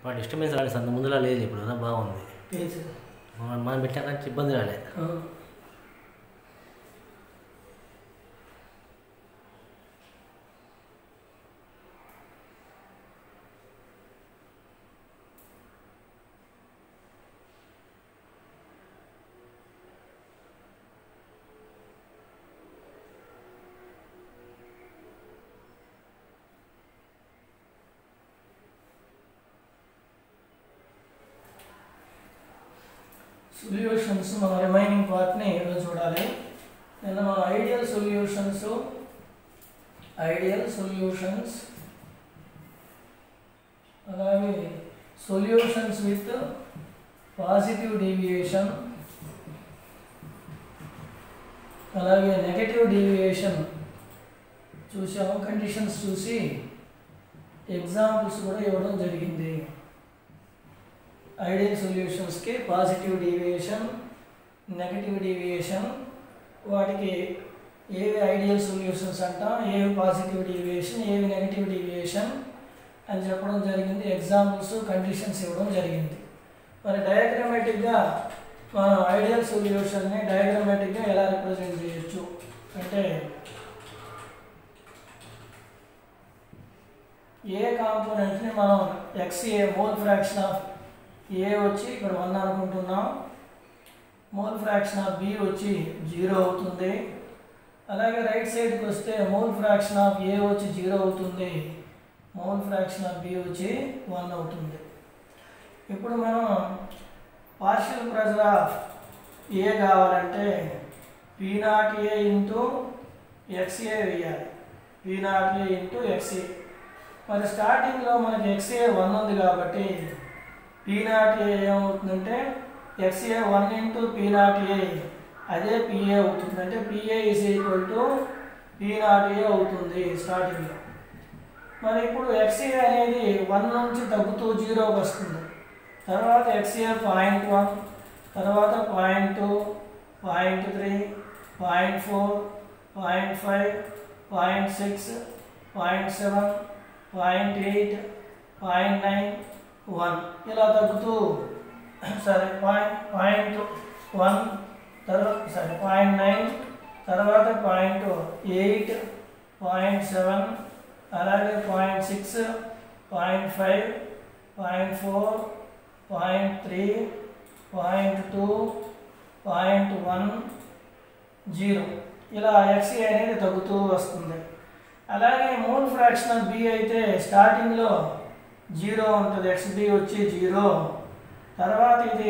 మా డిస్టర్బెన్స్ రాలేదు అంత ముందులా లేదు ఇప్పుడు అదా బాగుంది పేజ్ మనం మనం పెట్టాక ఇబ్బంది రాలే సొల్యూషన్స్ మన రిమైనింగ్ పార్ట్ని ఈరోజు చూడాలి నిన్న మన ఐడియల్ సొల్యూషన్స్ ఐడియల్ సొల్యూషన్స్ అలాగే సొల్యూషన్స్ విత్ పాజిటివ్ డీవియేషన్ అలాగే నెగటివ్ డీవియేషన్ చూసాము కండిషన్స్ చూసి ఎగ్జాంపుల్స్ కూడా ఇవ్వడం జరిగింది ఐడియల్ సొల్యూషన్స్కి పాజిటివ్ డీవియేషన్ నెగటివ్ డీవియేషన్ వాటికి ఏవి ఐడియల్ సొల్యూషన్స్ అంటాం ఏవి పాజిటివ్ డీవియేషన్ ఏవి నెగటివ్ డీవియేషన్ అని చెప్పడం జరిగింది ఎగ్జాంపుల్స్ కండిషన్స్ ఇవ్వడం జరిగింది మరి డయాగ్రామేటిక్గా మనం ఐడియల్ సొల్యూషన్ని డయాగ్రామేటిక్గా ఎలా రిప్రజెంట్ చేయొచ్చు అంటే ఏ కాంపోనెంట్ని మనం XA mole fraction of A వచ్చి ఇక్కడ వన్ అనుకుంటున్నాం మోల్ ఫ్రాక్షన్ ఆఫ్ బి వచ్చి జీరో అవుతుంది అలాగే రైట్ సైడ్కి వస్తే మోల్ ఫ్రాక్షన్ ఆఫ్ ఏ వచ్చి జీరో అవుతుంది మోల్ ఫ్రాక్షన్ ఆఫ్ బి వచ్చి వన్ అవుతుంది ఇప్పుడు మనం పార్షియల్ ప్రెజర్ ఆఫ్ ఏ కావాలంటే P naught A into XA వేయాలి P naught A into XA మరి స్టార్టింగ్లో మనకి ఎక్స్ఏ వన్ ఉంది కాబట్టి పీ నాట్ ఏ ఏమవుతుందంటే XA one into P naught A అదే పిఏ అవుతుంది అంటే PA is equal to P naught A అవుతుంది స్టార్టింగ్లో మరి ఇప్పుడు ఎక్స్ఏ అనేది వన్ నుంచి తగ్గుతూ జీరోకి వస్తుంది తర్వాత ఎక్స్ఏ పాయింట్ వన్ తర్వాత point two point three point four point five point six point seven point eight point nine one ఇలా తగ్గుతూ సరే పాయింట్ పాయింట్ వన్ తర్వాత సరే పాయింట్ నైన్ తర్వాత పాయింట్ ఎయిట్ పాయింట్ సెవెన్ అలాగే point six point five point four point three point two point one zero ఇలా XA అనేది తగ్గుతూ వస్తుంది అలాగే మోల్ ఫ్రాక్షన్ ఆఫ్ బి అయితే స్టార్టింగ్లో జీరో ఉంటుంది ఎక్స్బి వచ్చి జీరో తర్వాత ఇది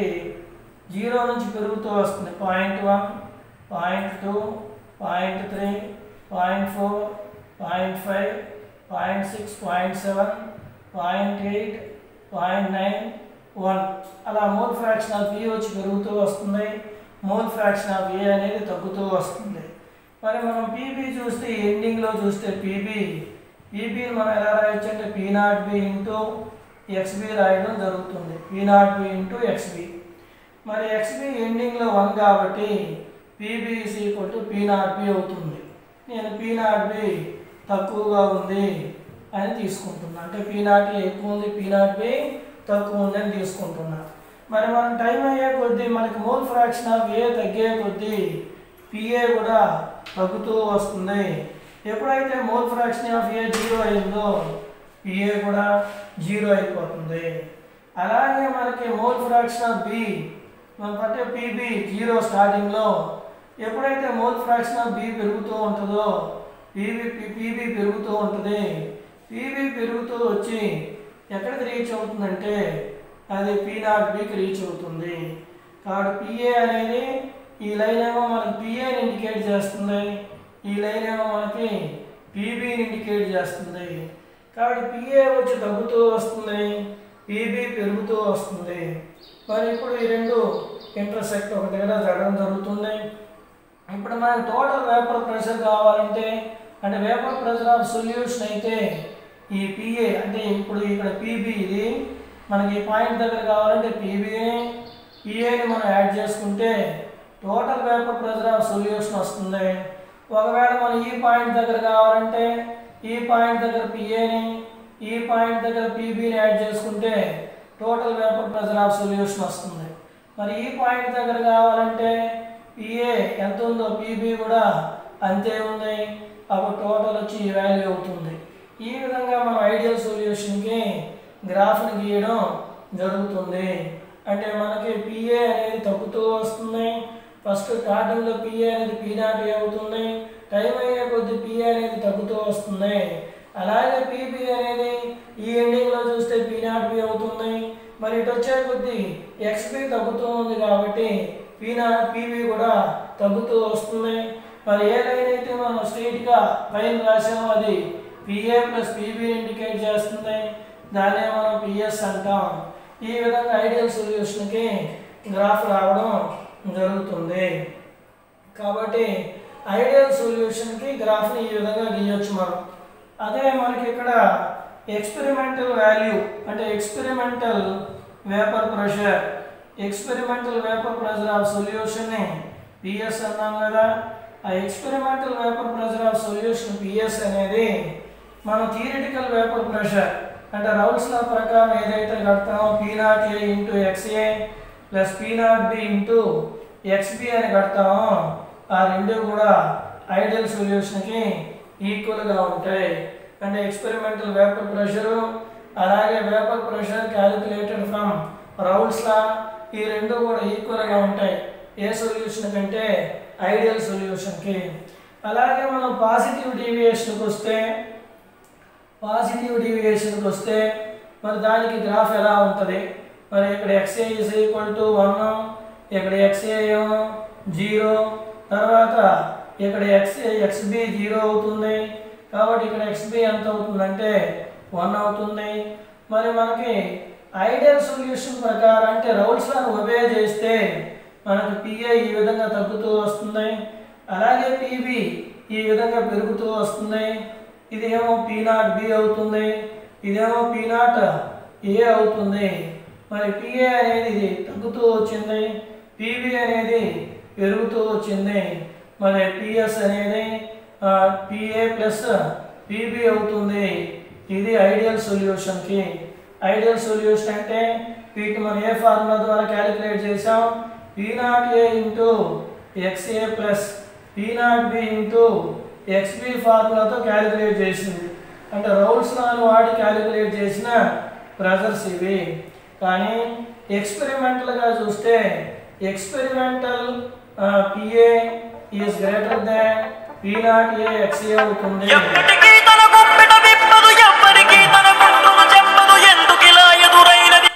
జీరో నుంచి పెరుగుతూ వస్తుంది point one point two point three point four point five point six point seven point eight point nine one అలా మోల్ ఫ్రాక్షన్ ఆఫ్ బి వచ్చి పెరుగుతూ వస్తుంది మోల్ ఫ్రాక్షన్ ఆఫ్ ఏ అనేది తగ్గుతూ వస్తుంది మరి మనం పీబీ చూస్తే ఎండింగ్లో చూస్తే పీబీ పీబీని మనం ఎలా రాయొచ్చు అంటే P naught B into XB రాయడం జరుగుతుంది P naught B into XB మరి ఎక్స్బి ఎండింగ్లో వన్ కాబట్టి PB is equal to P naught B అవుతుంది నేను పీ నాట్ బి తక్కువగా ఉంది అని తీసుకుంటున్నా అంటే పీ నాట్ ఏ ఎక్కువ ఉంది పీ నాట్ బి తక్కువ ఉంది అని తీసుకుంటున్నా మరి మనం టైం అయ్యే కొద్దీ మనకి మోల్ ఫ్రాక్షన్ ఆఫ్ ఏ తగ్గే కొద్దీ పిఏ కూడా తగ్గుతూ వస్తుంది ఎప్పుడైతే mole fraction of A zero అయిందో పిఏ కూడా జీరో అయిపోతుంది అలాగే మనకి మోల్ ఫ్రాక్షన్ ఆఫ్ బి మనకు అంటే పీబీ జీరో స్టార్టింగ్లో ఎప్పుడైతే మోల్ ఫ్రాక్షన్ ఆఫ్ బి పెరుగుతూ ఉంటుందో పీబీ పీబీ పెరుగుతూ ఉంటుంది పీబీ పెరుగుతూ వచ్చి ఎక్కడికి రీచ్ అవుతుందంటే అది పీ నాట్ బికి రీచ్ అవుతుంది కాబట్టి పిఏ అనేది ఈ లైన్ ఏమో మనకి పిఏని ఇండికేట్ చేస్తుంది ఈ లైన్ ఏమో మనకి పీబీని ఇండికేట్ చేస్తుంది కాబట్టి పిఏ వచ్చి తగ్గుతూ వస్తుంది పీబీ పెరుగుతూ వస్తుంది మరి ఇప్పుడు ఈ రెండు ఇంటర్సెక్ట్ ఒక దగ్గర జరగడం జరుగుతుంది ఇప్పుడు మనకి టోటల్ వేపర్ ప్రెషర్ కావాలంటే అంటే వేపర్ ప్రెషర్ ఆఫ్ సొల్యూషన్ అయితే ఈ పిఏ అంటే ఇప్పుడు ఇక్కడ పీబీ ఇది మనకి ఈ పాయింట్ దగ్గర కావాలంటే పీబీని పిఏని మనం యాడ్ చేసుకుంటే total vapour pressure of solution వస్తుంది ఒకవేళ మనం ఈ పాయింట్ దగ్గర కావాలంటే ఈ పాయింట్ దగ్గర పిఏని ఈ పాయింట్ దగ్గర పీబీని యాడ్ చేసుకుంటే total vapour pressure of solution వస్తుంది మరి ఈ పాయింట్ దగ్గర కావాలంటే పిఏ ఎంత ఉందో పీబీ కూడా అంతే ఉంది అప్పుడు టోటల్ వచ్చి ఈ వాల్యూ అవుతుంది ఈ విధంగా మనం ఐడియల్ సొల్యూషన్కి గ్రాఫ్ని గీయడం జరుగుతుంది అంటే మనకి పిఏ అనేది తగ్గుతూ వస్తుంది ఫస్ట్ స్టార్టింగ్లో పిఏ అనేది పీ నాట్ ఏ అవుతుంది టైం అయ్యే కొద్ది పిఏ అనేది తగ్గుతూ వస్తుంది అలాగే పీబీ అనేది ఈ ఎండింగ్లో చూస్తే పీ నాట్ బి అవుతుంది మరి ఇటు వచ్చే కొద్ది ఎక్స్బి తగ్గుతూ ఉంది కాబట్టి పీ నాట్ పీబీ కూడా తగ్గుతూ వస్తుంది మరి ఏ లైన్ అయితే మనం స్ట్రైట్గా పైన రాసామో అది పిఏ ప్లస్ పీబీ ఇండికేట్ చేస్తుంది దాన్నే మనం పిఎస్ అంటాం ఈ విధంగా ఐడియల్ సొల్యూషన్కి గ్రాఫ్ రావడం జరుగుతుంది కాబట్టి ఐడియల్ సొల్యూషన్కి గ్రాఫ్ని ఈ విధంగా గీయొచ్చు మనం అదే మనకి ఇక్కడ ఎక్స్పెరిమెంటల్ వాల్యూ అంటే experimental vapour pressure experimental vapour pressure of సొల్యూషన్ని పిఎస్ అన్నాం కదా ఆ experimental vapour pressure of solution PS అనేది మన థియరిటికల్ వేపర్ ప్రెషర్ అంటే రౌల్స్ లా ప్రకారం ఏదైతే కడతామో P naught A into XA plus P naught B into XB అని కడతామో ఆ రెండు కూడా ఐడియల్ సొల్యూషన్కి ఈక్వల్గా ఉంటాయి అంటే ఎక్స్పెరిమెంటల్ వేపర్ ప్రెషరు అలాగే vapour pressure calculated from Raoult's law ఈ రెండు కూడా ఈక్వల్గా ఉంటాయి ఏ సొల్యూషన్ కంటే ఐడియల్ సొల్యూషన్కి అలాగే మనం పాజిటివ్ డీవియేషన్కి వస్తే పాజిటివ్ డీవియేషన్కి వస్తే మరి దానికి గ్రాఫ్ ఎలా ఉంటుంది మరి ఇక్కడ XA is equal to one ఇక్కడ ఎక్స్ఏ ఏమో జీరో తర్వాత ఇక్కడ ఎక్స్ఏ ఎక్స్బి జీరో అవుతుంది కాబట్టి ఇక్కడ ఎక్స్బి ఎంత అవుతుందంటే వన్ అవుతుంది మరి మనకి ఐడియల్ సొల్యూషన్ ప్రకారం అంటే రౌల్స్ లను ఒబే చేస్తే మనకి పిఏ ఈ విధంగా తగ్గుతూ వస్తుంది అలాగే పిబి ఈ విధంగా పెరుగుతూ వస్తుంది ఇదేమో పీ నాట్ బి అవుతుంది ఇదేమో పీ నాట్ ఏ అవుతుంది మరి పిఏ అనేది ఇది తగ్గుతూ వచ్చింది పిబి అనేది పెరుగుతూ వచ్చింది మరి పిఎస్ అనేది పిఏ ప్లస్ పిబి అవుతుంది ఇది ఐడియల్ సొల్యూషన్కి ఐడియల్ సొల్యూషన్ అంటే వీటిని మనం ఏ ఫార్ములా ద్వారా క్యాలిక్యులేట్ చేసాం P naught A into XA plus P naught B into XB ఫార్ములాతో క్యాలిక్యులేట్ చేసింది అంటే రౌల్స్ లాను వాడి క్యాలిక్యులేట్ చేసిన ప్రెజర్స్ ఇవి కానీ ఎక్స్పెరిమెంటల్గా చూస్తే experimental PA is greater than P naught A XA అవుతుంది ఎప్పటికీ తన గుప్పిట విప్పదు ఎవ్వరికీ తన గుట్టును చెప్పదు ఎందుకిలా ఎదురైనది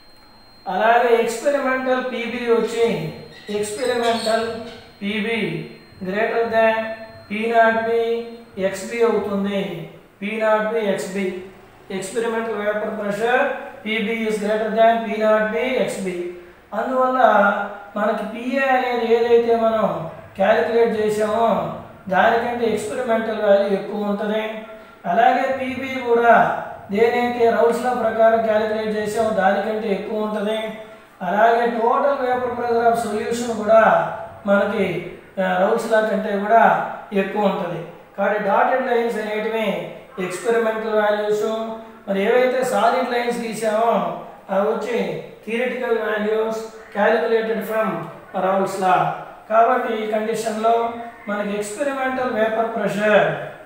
అలాగే ఎక్స్పెరిమెంటల్ పీబీ వచ్చి experimental PB greater than P naught B XB అవుతుంది P naught B XB experimental vapour pressure PB is greater than P naught B XB అందువల్ల మనకి పిఏ అనేది ఏదైతే మనం క్యాలిక్యులేట్ చేసామో దానికంటే ఎక్స్పెరిమెంటల్ వాల్యూ ఎక్కువ ఉంటుంది అలాగే పీబీ కూడా దేనైతే రౌల్స్ల ప్రకారం క్యాలిక్యులేట్ చేసామో దానికంటే ఎక్కువ ఉంటుంది అలాగే total vapour pressure of solution కూడా మనకి రౌల్స్ లా కంటే కూడా ఎక్కువ ఉంటుంది కాబట్టి డాటెడ్ లైన్స్ అనేటివి ఎక్స్పెరిమెంటల్ వాల్యూస్ మరి ఏవైతే సాలిడ్ లైన్స్ గీసామో అవి వచ్చి theoretical values calculated from Raoult's law కాబట్టి ఈ కండిషన్లో మనకి experimental vapour pressure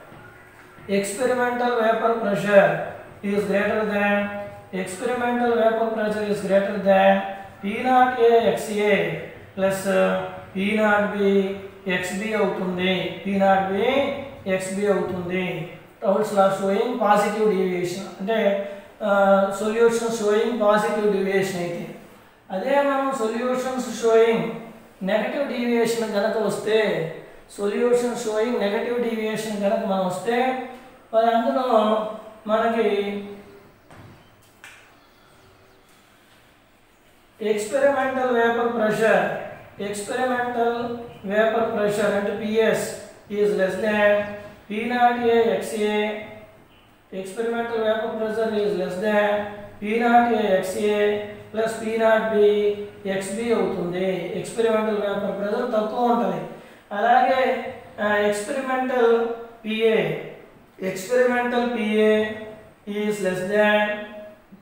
experimental vapor pressure is greater than experimental vapor pressure is greater than P naught A XA plus uh, P naught B XB అవుతుంది P naught B XB అవుతుంది Raoult's law showing positive deviation అంటే solution showing positive deviation అయితే అదే మనం solutions sowing negative deviation కనుక వస్తే solution sowing negative deviation కనుక మనం వస్తే మరి అందులో మనకి experimental vapour pressure experimental vapour pressure అంటే PS is less than P naught A XA experimental vapour pressure is less than P naught A XA plus P naught B XB అవుతుంది experimental vapour pressure తక్కువ ఉంటుంది అలాగే experimental PA experimental PA is less than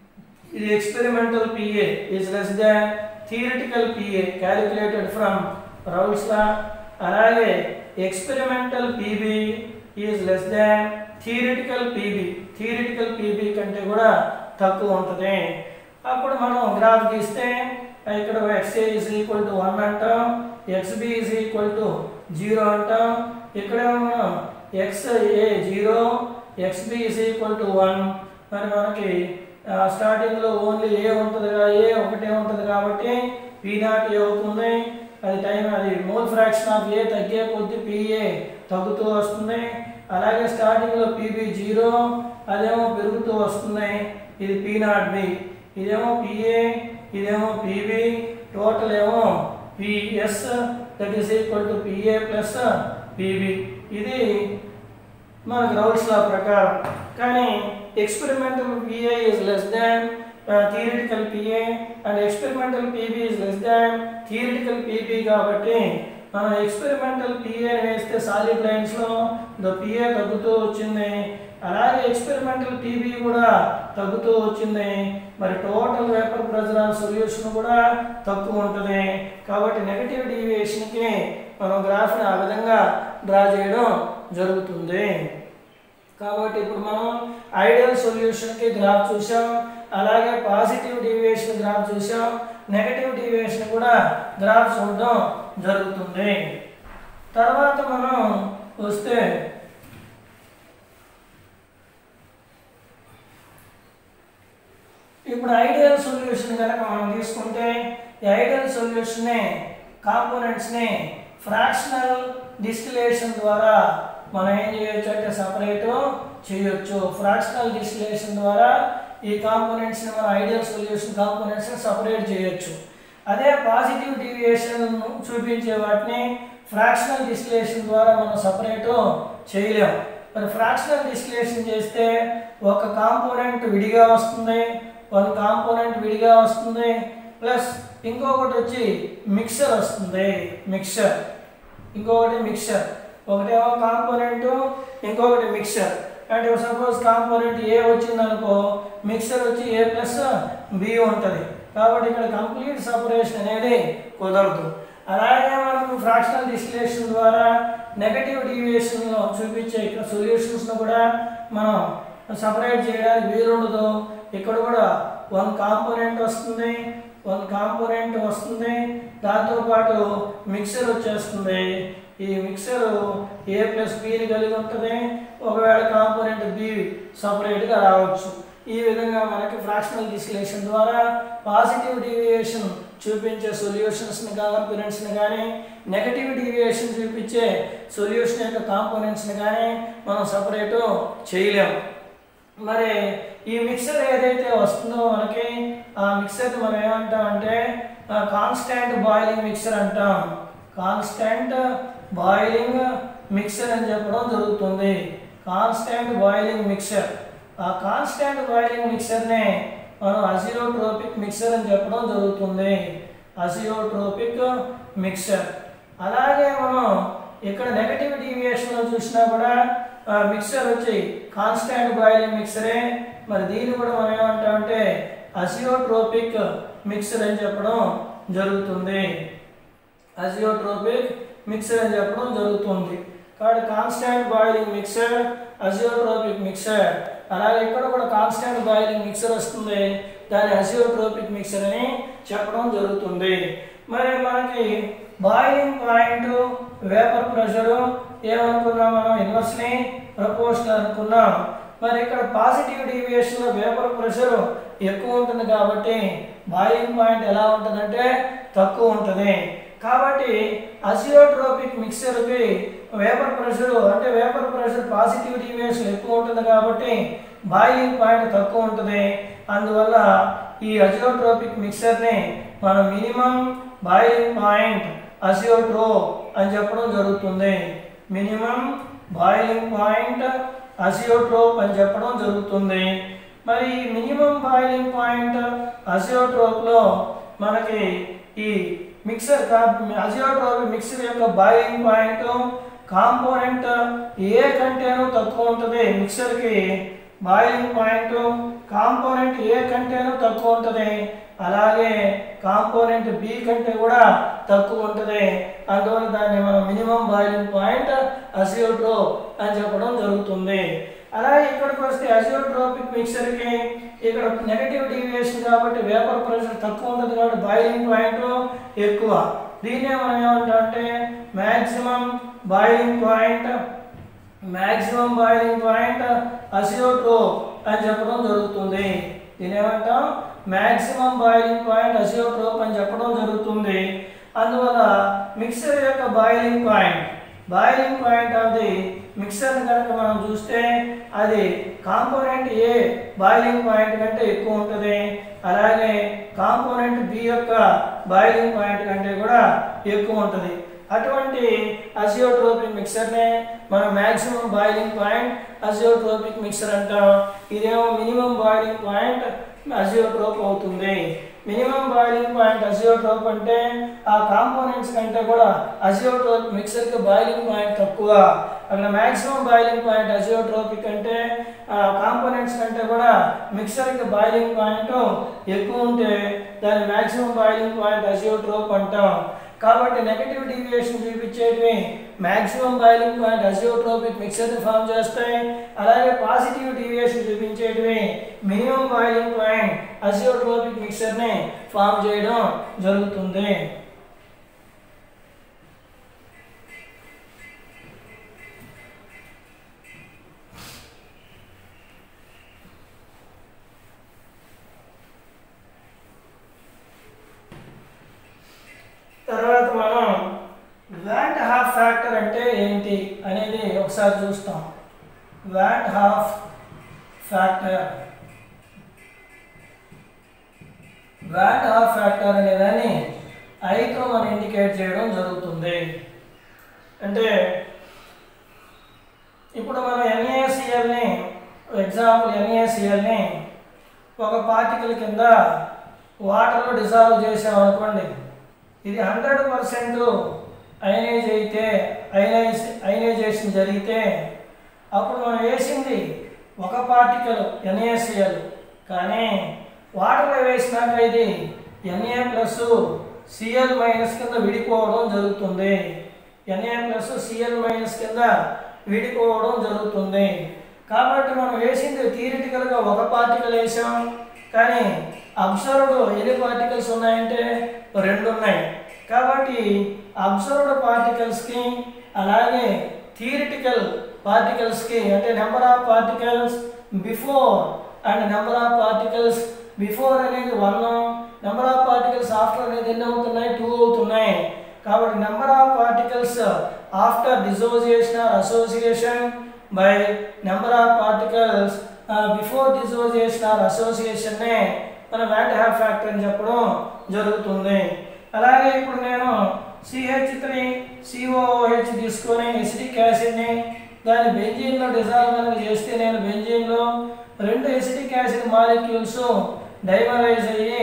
ఇది experimental PA is less than theoretical PA calculated from Raoult's law అలాగే experimental PB is less than theoretical PB theoretical PB కంటే కూడా తక్కువ ఉంటుంది అప్పుడు మనం గ్రాఫ్ గీస్తే ఇక్కడ XA is equal to one అంటాం XB is equal to zero అంటాం ఇక్కడ మనం X A zero XB is equal to one మరి మనకి స్టార్టింగ్లో ఓన్లీ ఏ ఉంటుంది కదా ఏ ఒకటే ఉంటుంది కాబట్టి పీ నాట్ ఏ అవుతుంది అది టైం అది మోల్ ఫ్రాక్షన్ ఆఫ్ ఏ తగ్గే కొద్దీ పిఏ తగ్గుతూ వస్తుంది అలాగే స్టార్టింగ్లో పీబీ జీరో అదేమో పెరుగుతూ వస్తుంది ఇది పీ నాట్ బి ఇదేమో పిఏ ఇదేమో పీబీ టోటల్ ఏమో PS that is equal to PA plus PB ఇది మన గ్రౌండ్స్ లా ప్రకారం కానీ experimental PA is less than theoretical PA and experimental PB is less than theoretical PB కాబట్టి మనం experimental PA వేస్తే సాలిడ్ లైన్స్లో ద పిఏ తగ్గుతూ వచ్చింది అలాగే ఎక్స్పెరిమెంటల్ పీబీ కూడా తగ్గుతూ వచ్చింది మరి total vapour pressure on solution కూడా తక్కువ ఉంటుంది కాబట్టి నెగటివ్ డీవియేషన్కి మనం గ్రాఫ్ని ఆ విధంగా డ్రా చేయడం జరుగుతుంది కాబట్టి ఇప్పుడు మనం ఐడియల్ సొల్యూషన్కి గ్రాఫ్ చూసాం అలాగే పాజిటివ్ డీవియేషన్ గ్రాఫ్ చూసాం నెగటివ్ డీవియేషన్ కూడా గ్రాఫ్ చూడడం జరుగుతుంది తర్వాత మనం వస్తే ఇప్పుడు ఐడియల్ సొల్యూషన్ కనుక మనం తీసుకుంటే ఈ ఐడియల్ సొల్యూషన్ని కాంపోనెంట్స్ని ఫ్రాక్షనల్ డిస్టిలేషన్ ద్వారా మనం ఏం చేయొచ్చు అంటే సపరేట్ చేయొచ్చు ఫ్రాక్షనల్ డిస్టిలేషన్ ద్వారా ఈ కాంపోనెంట్స్ని మనం ఐడియల్ సొల్యూషన్ కాంపోనెంట్స్ని సపరేట్ చేయొచ్చు అదే పాజిటివ్ డీవియేషన్ చూపించే వాటిని ఫ్రాక్షనల్ డిస్టిలేషన్ ద్వారా మనం సపరేట్ చేయలేం మరి ఫ్రాక్షనల్ డిస్టిలేషన్ చేస్తే ఒక కాంపోనెంట్ విడిగా వస్తుంది వన్ కాంపోనెంట్ విడిగా వస్తుంది ప్లస్ ఇంకొకటి వచ్చి మిక్సర్ వస్తుంది మిక్సర్ ఇంకొకటి మిక్సర్ ఒకటేమో కాంపోనెంట్ ఇంకొకటి మిక్సర్ అంటే సపోజ్ కాంపోనెంట్ ఏ వచ్చింది అనుకో మిక్సర్ వచ్చి ఏ ప్లస్ బి ఉంటుంది కాబట్టి ఇక్కడ కంప్లీట్ సపరేషన్ అనేది కుదరదు అలాగే మనకు ఫ్రాక్షనల్ డిస్టిలేషన్ ద్వారా నెగటివ్ డీవియేషన్లో చూపించే ఇక్కడ సొల్యూషన్స్ను కూడా మనం సపరేట్ చేయడానికి వీలుండదు ఇక్కడ కూడా వన్ కాంపోనెంట్ వస్తుంది వన్ కాంపోనెంట్ వస్తుంది దాంతోపాటు మిక్సర్ వచ్చేస్తుంది ఈ మిక్సర్ ఏ ప్లస్ బిని కలిగి ఉంటుంది ఒకవేళ కాంపోనెంట్ బి సపరేట్గా రావచ్చు ఈ విధంగా మనకి ఫ్రాక్షనల్ డిస్టిలేషన్ ద్వారా పాజిటివ్ డీవియేషన్ చూపించే సొల్యూషన్స్ని కాంపోనెంట్స్ని కానీ నెగటివ్ డీవియేషన్ చూపించే సొల్యూషన్ యొక్క కాంపోనెంట్స్ని కానీ మనం సపరేట్ చేయలేము మరి ఈ మిక్సర్ ఏదైతే వస్తుందో మనకి ఆ మిక్సర్ మనం ఏమంటామంటే కాన్స్టాంట్ బాయిలింగ్ మిక్సర్ అంటాం కాన్స్టాంట్ బాయిలింగ్ మిక్సర్ అని చెప్పడం జరుగుతుంది కాన్స్టాంట్ బాయిలింగ్ మిక్సర్ ఆ కాన్స్టాంట్ బాయిలింగ్ మిక్సర్నే మనం అజియోట్రోపిక్ మిక్సర్ అని చెప్పడం జరుగుతుంది అజియోట్రోపిక్ మిక్సర్ అలాగే మనం ఇక్కడ నెగటివ్ డీవియేషన్లో చూసినా కూడా మిక్సర్ వచ్చి కాన్స్టాంట్ బాయిలింగ్ మిక్సరే మరి దీన్ని కూడా మనం ఏమంటామంటే అసియోట్రోపిక్ మిక్సర్ అని చెప్పడం జరుగుతుంది అజియోట్రోపిక్ మిక్సర్ అని చెప్పడం జరుగుతుంది కాబట్టి constant boiling mixture azeotropic mixture అలాగే ఇక్కడ కూడా కాన్స్టాంట్ బాయిలింగ్ మిక్సర్ వస్తుంది దాని అజియోట్రోపిక్ మిక్సర్ అని చెప్పడం జరుగుతుంది మరి మనకి బాయిలింగ్ పాయింట్ వేపర్ ప్రెషర్ ఏమనుకున్నాం మనం ఇన్వర్స్లీ ప్రపోర్షనల్ అనుకున్నాం మరి ఇక్కడ పాజిటివ్ డీవియేషన్లో వేపర్ ప్రెషర్ ఎక్కువ ఉంటుంది కాబట్టి బాయిలింగ్ పాయింట్ ఎలా ఉంటుందంటే తక్కువ ఉంటుంది కాబట్టి అసియోట్రోపిక్ మిక్సర్కి వేపర్ ప్రెషర్ అంటే వేపర్ ప్రెషర్ పాజిటివ్ డీవియేషన్ ఎక్కువ ఉంటుంది కాబట్టి బాయిలింగ్ పాయింట్ తక్కువ ఉంటుంది అందువల్ల ఈ అజియోట్రోపిక్ మిక్సర్ని మనం మినిమం బాయిలింగ్ పాయింట్ అసియోట్రో అని చెప్పడం జరుగుతుంది మినిమం బాయిలింగ్ పాయింట్ అసియోట్రోప్ అని చెప్పడం జరుగుతుంది మరి మినిమం బాయిలింగ్ పాయింట్ అసియోట్రోప్లో మనకి ఈ మిక్సర్ అజియోట్రోప్ మిక్సర్ యొక్క బాయిలింగ్ పాయింట్ కాంపోనెంట్ ఏ కంటేనూ తక్కువ ఉంటుంది మిక్సర్కి బాయిలింగ్ పాయింట్ కాంపోనెంట్ ఏ కంటేనూ తక్కువ ఉంటుంది అలాగే కాంపోనెంట్ బి కంటే కూడా తక్కువ ఉంటుంది అందువల్ల దాన్ని మనం మినిమం బాయిలింగ్ పాయింట్ అసియోట్రో అని చెప్పడం జరుగుతుంది అలాగే ఇక్కడికి వస్తే అజియోట్రోపిక్ మిక్సర్కి ఇక్కడ నెగటివ్ డీవియేషన్ కాబట్టి వేపర్ ప్రెషర్ తక్కువ ఉంటుంది కాబట్టి బాయిలింగ్ పాయింట్ ఎక్కువ దీన్నే మనం ఏమంటాం అంటే maximum boiling point maximum boiling point azeotrope అని చెప్పడం జరుగుతుంది దీని ఏమంటాం మ్యాక్సిమం బాయిలింగ్ పాయింట్ అసియోట్రోప్ అని చెప్పడం జరుగుతుంది అందువల్ల మిక్సర్ యొక్క boiling point boiling point of the mixture కనుక మనం చూస్తే అది కాంపోనెంట్ ఏ బాయిలింగ్ పాయింట్ కంటే ఎక్కువ ఉంటుంది అలాగే కాంపోనెంట్ బి యొక్క బాయిలింగ్ పాయింట్ కంటే కూడా ఎక్కువ ఉంటుంది అటువంటి అజియోట్రోపిక్ మిక్సర్నే మనం maximum boiling point azeotropic mixture అంటాం ఇదేమో మినిమం బాయిలింగ్ పాయింట్ అజియోట్రోప్ అవుతుంది మినిమం బాయిలింగ్ పాయింట్ అజియోట్రోప్ అంటే ఆ కాంపోనెంట్స్ కంటే కూడా అజియోట్రోప్ మిక్సర్కి బాయిలింగ్ పాయింట్ తక్కువ అక్కడ మ్యాక్సిమం బాయిలింగ్ పాయింట్ అజియోట్రోపిక్ అంటే ఆ కాంపోనెంట్స్ కంటే కూడా మిక్సర్కి బాయిలింగ్ పాయింట్ ఎక్కువ ఉంటే దాని మ్యాక్సిమం బాయిలింగ్ పాయింట్ అజియోట్రోప్ అంటాం కాబట్టి నెగటివ్ డీవియేషన్ చూపించేటివి మ్యాక్సిమం బాయిలింగ్ పాయింట్ అజియోట్రోపిక్ మిక్సర్ని ఫామ్ చేస్తాయి అలాగే పాజిటివ్ డీవియేషన్ చూపించేటివి మినిమం బాయిలింగ్ పాయింట్ అజియోట్రోపిక్ మిక్సర్ని ఫామ్ చేయడం జరుగుతుంది తర్వాత మనం వ్యాట్ హాఫ్ ఫ్యాక్టర్ అంటే ఏంటి అనేది ఒకసారి చూస్తాం van't Hoff factor van't Hoff factor అనేదాన్ని ఐతో మనం ఇండికేట్ చేయడం జరుగుతుంది అంటే ఇప్పుడు మనం ఎన్ఏసిఎల్ని ఎగ్జాంపుల్ ఎన్ఏసిఎల్ని ఒక పార్టికల్ కింద వాటర్లో డిజాల్వ్ చేసామనుకోండి ఇది హండ్రెడ్ పర్సెంట్ అయనైజ్ అయితే అయనైజ్ అయనైజేషన్ జరిగితే అప్పుడు మనం వేసింది ఒక పార్టికల్ ఎన్ఏసిఎల్ కానీ వాటర్లో వేసినాక ఇది ఎన్ఏ ప్లస్ సిఎల్ మైనస్ కింద విడిపోవడం జరుగుతుంది ఎన్ఏ ప్లస్ సిఎల్ మైనస్ కింద విడిపోవడం జరుగుతుంది కాబట్టి మనం వేసింది థియరిటికల్గా ఒక పార్టికల్ వేసాం కానీ అబ్జర్వ్డ్ ఎన్ని పార్టికల్స్ ఉన్నాయంటే రెండు ఉన్నాయి కాబట్టి అబ్జర్వ్డ్ పార్టికల్స్కి అలాగే థియరిటికల్ పార్టికల్స్కి అంటే number of particles before and number of particles before అనేది one number of particles after అనేది ఎన్ని అవుతున్నాయి టూ అవుతున్నాయి కాబట్టి number of particles after dissociation or association by number of particles before dissociation or అసోసియేషన్నే మన వ్యాట్ హ్యావ్ ఫ్యాక్టర్ అని చెప్పడం జరుగుతుంది అలాగే ఇప్పుడు నేను సిహెచ్ త్రీ సిఓహెచ్ తీసుకొని ఎసిడిక్ యాసిడ్ని దాన్ని బెంజీన్లో డిజాల్వ్ కనుక చేస్తే నేను బెంజీన్లో రెండు ఎసిడిక్ యాసిడ్ మాలిక్యూల్స్ డైమరైజ్ అయ్యి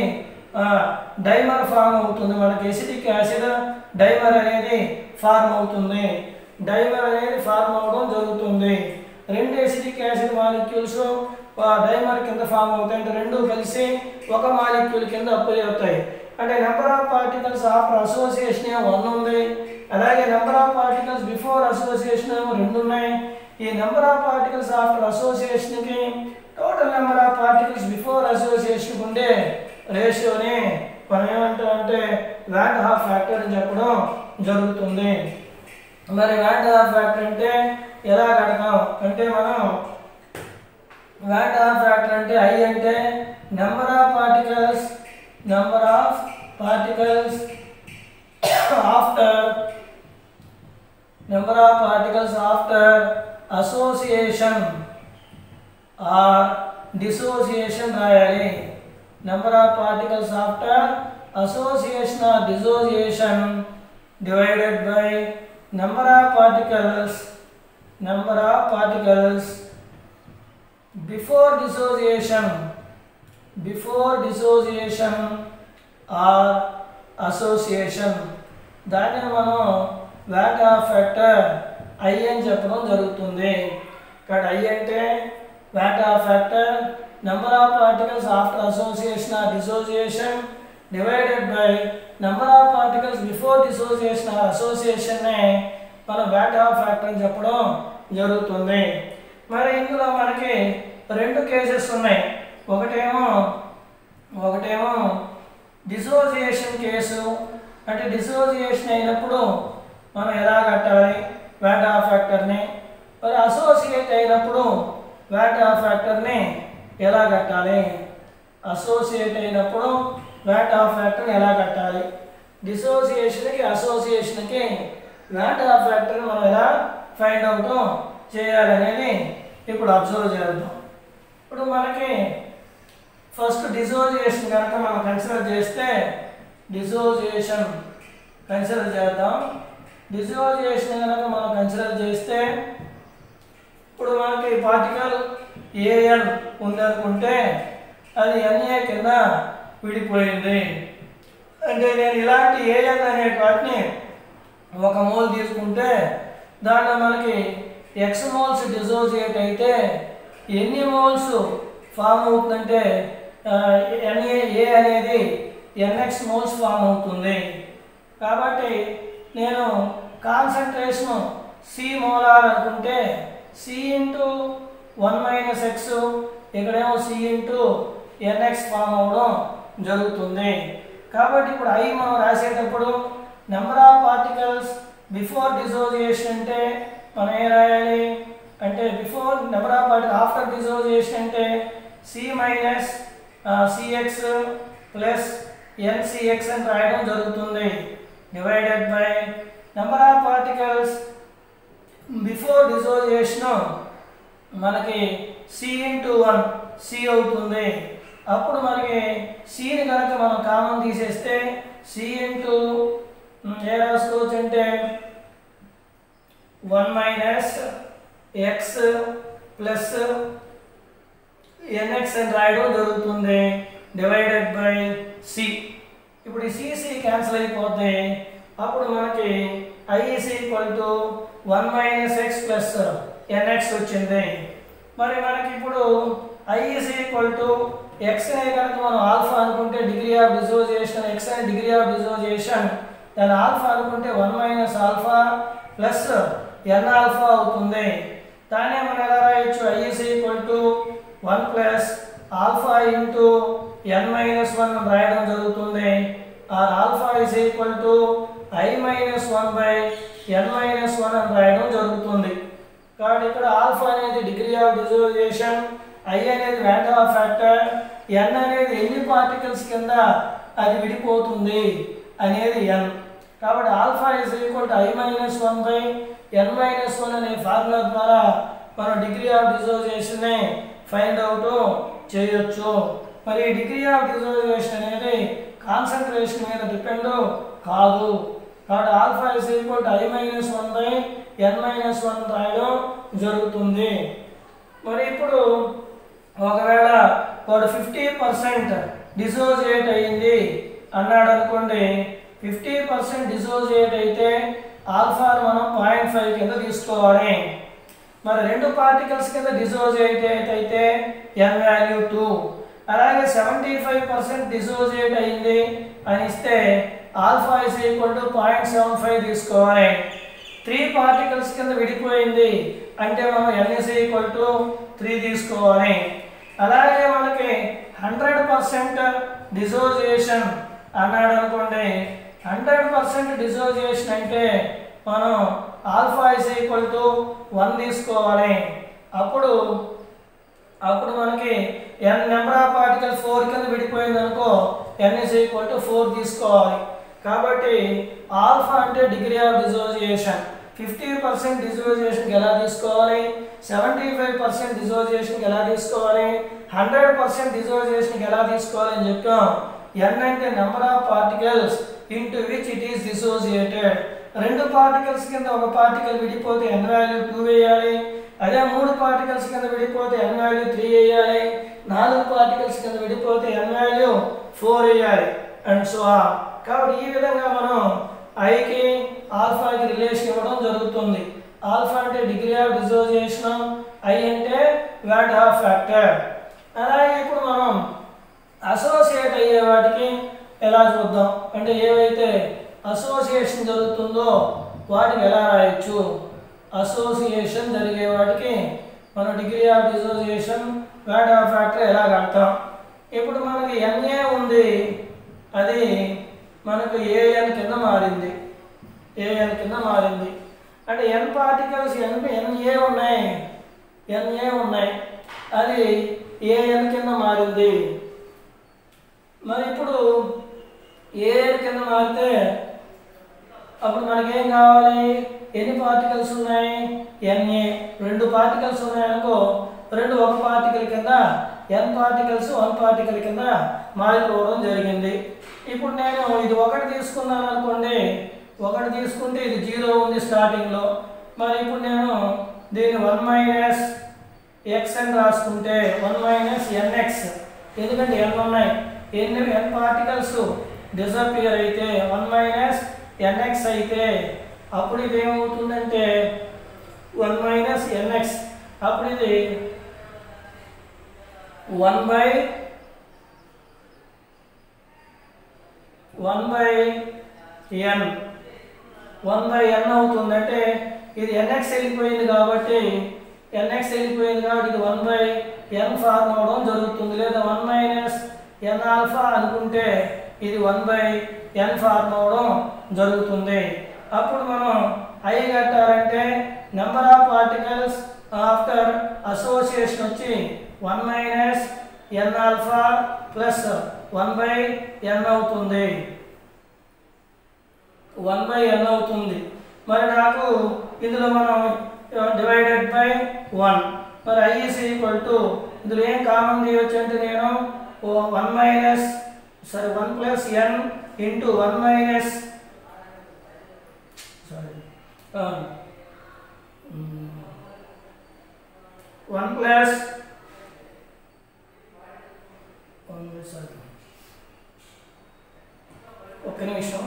డైమర్ ఫామ్ అవుతుంది మనకి ఎసిడిక్ యాసిడ్ డైమర్ అనేది ఫార్మ్ అవుతుంది డైమర్ అనేది ఫార్మ్ అవడం జరుగుతుంది రెండు ఎసిడిక్ యాసిడ్ మాలిక్యూల్స్ డైమర్ కింద ఫామ్ అవుతాయి అంటే రెండు కలిసి ఒక మాలిక్యూల్ కింద అప్లై అవుతాయి అంటే number of particles after association ఏమో వన్ ఉంది అలాగే number of particles before association ఏమో రెండు ఉన్నాయి ఈ నెంబర్ ఆఫ్ పార్టికల్స్ ఆఫ్టర్ అసోసియేషన్కి total number of particles before association ఉండే రేషియోని మనం ఏమంటాం అంటే వ్యాట్ హాఫ్ ఫ్యాక్టర్ అని చెప్పడం జరుగుతుంది మరి వ్యాట్ హాఫ్ ఫ్యాక్టర్ అంటే ఎలా కడతాం అంటే మనం వ్యాట్ హాఫ్ ఫ్యాక్టర్ అంటే ఐ అంటే number of particles number of particles after number of particles after association or dissociation రాయాలి number of particles after association or dissociation divided by number of particles number of particles before dissociation before dissociation or association దాన్ని మనం VAT Hoff factor I అని చెప్పడం జరుగుతుంది ఇక్కడ I అంటే Vata factor number of particles after association or dissociation divided by number of particles before dissociation or association నే మనం వాటా ఫ్యాక్టర్ అని చెప్పడం జరుగుతుంది మరి ఇందులో మనకి రెండు కేసెస్ ఉన్నాయి ఒకటేమో ఒకటేమో డిసోసియేషన్ కేసు అంటే డిసోసియేషన్ అయినప్పుడు మనం ఎలా కట్టాలి వాటా ఫ్యాక్టర్ని మరి అసోసియేట్ అయినప్పుడు వాటా ఫ్యాక్టర్ని ఎలా కట్టాలి అసోసియేట్ అయినప్పుడు వాటా ఫ్యాక్టర్ని ఎలా కట్టాలి డిసోసియేషన్కి అసోసియేషన్కి వాటా ఫ్యాక్టర్ని మనం ఎలా ఫైండ్ అవుట్ చేయాలనేది ఇప్పుడు అబ్జర్వ్ చేద్దాం ఇప్పుడు మనకి ఫస్ట్ డిసోసియేషన్ కనుక మనం కన్సిడర్ చేస్తే డిసోసియేషన్ కన్సిడర్ చేద్దాం డిసోసియేషన్ కనుక మనం కన్సిడర్ చేస్తే ఇప్పుడు మనకి పార్టికల్ ఏఎన్ ఉందనుకుంటే అది ఎన్ఏ కింద విడిపోయింది అంటే నేను ఇలాంటి ఏఎన్ అనే వాటిని ఒక మోల్ తీసుకుంటే దాంట్లో మనకి ఎక్స్ మోల్స్ డిసోసియేట్ అయితే ఎన్ని మోల్స్ ఫామ్ అవుతుందంటే ఎన్ఏ ఏ అనేది ఎన్ఎక్స్ మోల్స్ ఫామ్ అవుతుంది కాబట్టి నేను కాన్సన్ట్రేషన్ సి మోలార్ అనుకుంటే C into one minus x ఇక్కడేమో సి ఇంటూ ఎన్ఎక్స్ ఫామ్ అవ్వడం జరుగుతుంది కాబట్టి ఇప్పుడు ఐ మనం రాసేటప్పుడు number of particles before dissociation అంటే మనం ఏం రాయాలి అంటే before number of particle after dissociation అంటే C minus C x plus n C x అని రాయడం జరుగుతుంది divided by number of particles before dissociation మనకి సి ఇంటూ వన్ సి అవుతుంది అప్పుడు మనకి సిని కనుక మనం కామన్ తీసేస్తే సి ఇంటూ ఏ రాసుకోవచ్చు అంటే one minus x plus n x అని రాయడం జరుగుతుంది డివైడెడ్ బై సి ఇప్పుడు ఈ సిసి క్యాన్సిల్ అయిపోతే అప్పుడు మనకి i is equal to one minus x plus n x వచ్చింది మరి మనకి ఇప్పుడు ఐఈసి ఈక్వల్ టు ఎక్స్ అనే కనుక మనం ఆల్ఫా అనుకుంటే డిగ్రీ ఆఫ్ డిసోజియేషన్ ఎక్స్ అనే డిగ్రీ ఆఫ్ డిసోజియేషన్ దాని ఆల్ఫా అనుకుంటే one minus alpha plus n alpha అవుతుంది దాన్నే మనం ఎలా రాయొచ్చు i is equal to one plus alpha into n minus one రాయడం జరుగుతుంది or alpha is equal to i minus one by n minus one అని రాయడం జరుగుతుంది కాబట్టి ఇక్కడ ఆల్ఫా అనేది డిగ్రీ ఆఫ్ డిజోజేషన్ ఐ అనేది వ్యాటా ఫ్యాక్టర్ ఎన్ అనేది ఎన్ని పార్టికల్స్ కింద అది విడిపోతుంది అనేది ఎన్ కాబట్టి alpha is equal to i minus one by n minus one అనే ఫార్ములా ద్వారా మనం degree of dissociation find out చేయొచ్చు మరి డిగ్రీ ఆఫ్ డిజోజేషన్ అనేది కాన్సన్ట్రేషన్ మీద డిపెండ్ కాదు కాబట్టి alpha is equal to i minus one by n minus one రాయడం జరుగుతుంది మరి ఇప్పుడు ఒకవేళ వాడు ఫిఫ్టీ పర్సెంట్ డిసోజియేట్ అయ్యింది అన్నాడు అనుకోండి ఫిఫ్టీ పర్సెంట్ డిసోజియేట్ అయితే ఆల్ఫాను మనం పాయింట్ ఫైవ్ కింద తీసుకోవాలి మరి రెండు పార్టికల్స్ కింద డిసోజియేట్ అయితే ఎన్ వాల్యూ టూ అలాగే సెవెంటీ ఫైవ్ పర్సెంట్ డిసోజియేట్ అయింది అని ఇస్తే alpha is equal to point seven five తీసుకోవాలి త్రీ పార్టికల్స్ కింద విడిపోయింది అంటే మనం ఎన్ఎస్ ఈక్వల్ టు త్రీ తీసుకోవాలి అలాగే మనకి హండ్రెడ్ పర్సెంట్ డిసోజియేషన్ అన్నాడు అనుకోండి హండ్రెడ్ పర్సెంట్ డిసోజియేషన్ అంటే మనం alpha is equal to one తీసుకోవాలి అప్పుడు అప్పుడు మనకి n number of particle four కింద విడిపోయింది అనుకో n is equal to four తీసుకోవాలి కాబట్టి ఆల్ఫా అంటే degree of dissociation fifty percent డిసోజియేషన్కి ఎలా తీసుకోవాలి సెవెంటీ ఫైవ్ పర్సెంట్ డిసోజియేషన్కి ఎలా తీసుకోవాలి హండ్రెడ్ పర్సెంట్ డిసోజియేషన్కి ఎలా తీసుకోవాలి అని చెప్పాం ఎన్ అంటే number of particles into which it is dissociated రెండు పార్టికల్స్ కింద ఒక పార్టికల్ విడిపోతే ఎన్ వాల్యూ టూ వేయాలి అదే మూడు పార్టికల్స్ కింద విడిపోతే ఎన్ వాల్యూ త్రీ వేయాలి నాలుగు పార్టికల్స్ కింద విడిపోతే ఎన్ వాల్యూ ఫోర్ వేయాలి అండ్ సో కాబట్టి ఈ విధంగా మనం ఐకి ఆల్ఫాకి రిలేషన్ ఇవ్వడం జరుగుతుంది ఆల్ఫా అంటే డిగ్రీ ఆఫ్ డిసోజియేషన్ ఐ అంటే వ్యాట్ ఆఫ్ ఫ్యాక్టర్ అలాగే ఇప్పుడు మనం అసోసియేట్ అయ్యే వాటికి ఎలా చూద్దాం అంటే ఏవైతే అసోసియేషన్ జరుగుతుందో వాటికి ఎలా రాయొచ్చు అసోసియేషన్ జరిగే వాటికి మన degree of dissociation van't Hoff factor ఎలా కడతాం ఇప్పుడు మనకి ఎన్ఏ ఉంది అది మనకు ఏఎన్ కింద మారింది ఏఎన్ కింద మారింది అంటే ఎన్ పార్టికల్స్ ఎన్ ఎన్ఏ ఉన్నాయి ఎన్ఏ ఉన్నాయి అది ఏఎన్ కింద మారింది మరి ఇప్పుడు ఏఎన్ కింద మారితే అప్పుడు మనకేం కావాలి ఎన్ని పార్టికల్స్ ఉన్నాయి ఎన్ఏ రెండు పార్టికల్స్ ఉన్నాయనుకో రెండు ఒక పార్టికల్ కింద ఎన్ పార్టికల్స్ వన్ పార్టికల్ కింద మారిపోవడం జరిగింది ఇప్పుడు నేను ఇది ఒకటి తీసుకున్నాను అనుకోండి ఒకటి తీసుకుంటే ఇది జీరో ఉంది స్టార్టింగ్లో మరి ఇప్పుడు నేను దీన్ని వన్ మైనస్ ఎక్స్ అని రాసుకుంటే వన్ మైనస్ ఎన్ఎక్స్ ఎందుకంటే ఎన్ ఉన్నాయి ఎన్ని ఎన్ పార్టికల్స్ డిసపియర్ అయితే వన్ మైనస్ ఎన్ఎక్స్ అయితే అప్పుడు ఇది ఏమవుతుందంటే వన్ మైనస్ ఎన్ఎక్స్ అప్పుడు ఇది one by one by n one by n అవుతుంది అంటే ఇది ఎన్ఎక్స్ వెళ్ళిపోయింది కాబట్టి ఎన్ఎక్స్ వెళ్ళిపోయింది కాబట్టి ఇది వన్ బై ఎన్ ఫార్మ్ అవడం జరుగుతుంది లేదా వన్ మైనస్ ఎన్ ఆల్ఫా అనుకుంటే ఇది వన్ బై ఎన్ ఫార్మ్ అవడం జరుగుతుంది అప్పుడు మనం ఐ కట్టాలంటే number of particles after association వచ్చి one minus n alpha plus one by n అవుతుంది వన్ బై ఎన్ అవుతుంది మరి నాకు ఇందులో మనం డివైడెడ్ బై వన్ మరి ఐ ఈస్ ఈక్వల్ టు ఇందులో ఏం కామన్ తీయొచ్చు అంటే నేను one minus sorry one plus n into one minus sorry one plus one sorry ఒక్క నిమిషం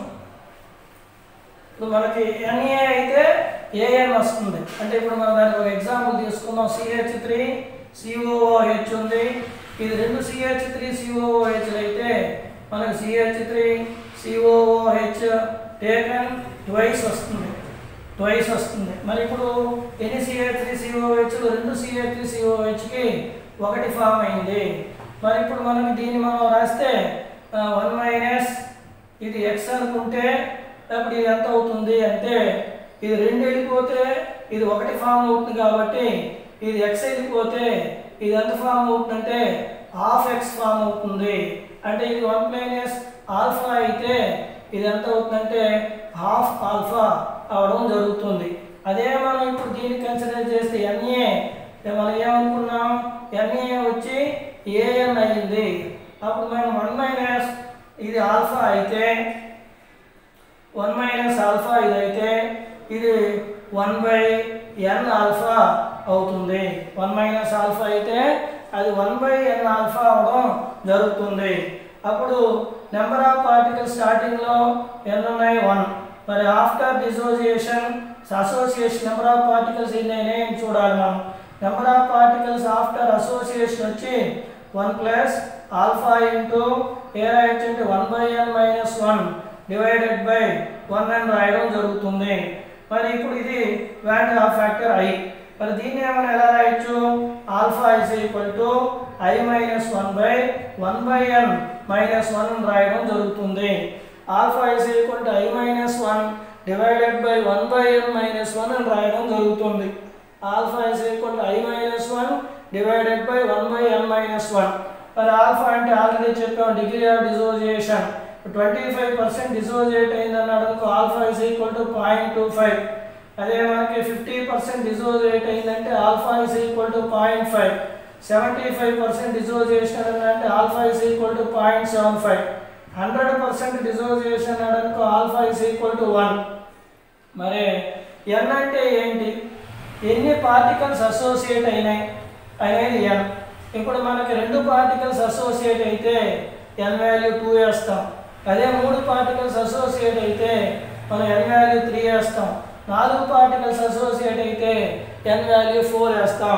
ఇప్పుడు మనకి ఎన్ఏ అయితే ఏఎన్ వస్తుంది అంటే ఇప్పుడు మనం దానికి ఒక ఎగ్జాంపుల్ తీసుకుందాం సిహెచ్ త్రీ సిఓఓహెచ్ ఉంది ఇది రెండు సిహెచ్ త్రీ సిఓఓహెచ్ అయితే మనకి C H three C O O H taken twice వస్తుంది ట్వైస్ వస్తుంది మరి ఇప్పుడు ఎన్ని సిహెచ్ త్రీ సిఓహెచ్ రెండు సిహెచ్ త్రీ సిఓహెచ్కి ఒకటి ఫామ్ అయింది మరి ఇప్పుడు మనకి దీన్ని మనం రాస్తే వన్ మైనస్ ఇది ఎక్స్ అనుకుంటే అప్పుడు ఇది ఎంత అవుతుంది అంటే ఇది రెండు వెళ్ళిపోతే ఇది ఒకటి ఫామ్ అవుతుంది కాబట్టి ఇది ఎక్స్ వెళ్ళిపోతే ఇది ఎంత ఫామ్ అవుతుందంటే హాఫ్ ఎక్స్ ఫామ్ అవుతుంది అంటే ఇది వన్ మైనస్ ఆల్ఫా అయితే ఇది ఎంత అవుతుందంటే హాఫ్ ఆల్ఫా అవడం జరుగుతుంది అదే మనం ఇప్పుడు దీన్ని కన్సిడర్ చేస్తే ఎన్ఏ మనం ఏమనుకున్నాం ఎన్ఏ వచ్చి ఏఎన్ అయ్యింది అప్పుడు మనం వన్ మైనస్ ఇది ఆల్ఫా అయితే వన్ మైనస్ ఆల్ఫా ఇదైతే ఇది వన్ బై ఎన్ ఆల్ఫా అవుతుంది వన్ మైనస్ ఆల్ఫా అయితే అది వన్ బై ఎన్ ఆల్ఫా అవడం జరుగుతుంది అప్పుడు నెంబర్ ఆఫ్ పార్టికల్స్ స్టార్టింగ్లో ఎన్ని ఉన్నాయి వన్ మరి after dissociation association number of particles ఎన్ని అయినాయి చూడాలి మనం number of particles after association వచ్చి వన్ ప్లస్ ఆల్ఫా ఇంటూ ఏ రాయొచ్చు అంటే one by n minus one divided by one అని రాయడం జరుగుతుంది మరి ఇప్పుడు ఇది వ్యాట్ ఆఫ్ ఫ్యాక్టర్ ఐ మరి దీన్ని ఏమైనా ఎలా రాయొచ్చు alpha is equal to i minus one by one by n minus one అని రాయడం జరుగుతుంది alpha is equal to i minus one divided by one by n minus one అని రాయడం జరుగుతుంది alpha is equal to i minus one divided by one by n minus one మరి alpha అంటే already చెప్పాం degree of dissociation twenty five percent dissociate అయింది అన్నాడు అనుకో alpha is equal to point two five అదే మనకి ఫిఫ్టీ పర్సెంట్ డిసోజియేట్ అయిందంటే alpha is equal to point five seventy five percent dissociation అంటే alpha is equal to point seven five hundred percent dissociation అన్నాడు అనుకో alpha is equal to one మరి n అంటే ఏంటి ఎన్ని పార్టికల్స్ అసోసియేట్ అయినాయి అనేది ఎన్ ఇప్పుడు మనకి రెండు పార్టికల్స్ అసోసియేట్ అయితే ఎన్ వాల్యూ టూ వేస్తాం అదే మూడు పార్టికల్స్ అసోసియేట్ అయితే మనం ఎన్ వాల్యూ త్రీ వేస్తాం నాలుగు పార్టికల్స్ అసోసియేట్ అయితే ఎన్ వాల్యూ ఫోర్ వేస్తాం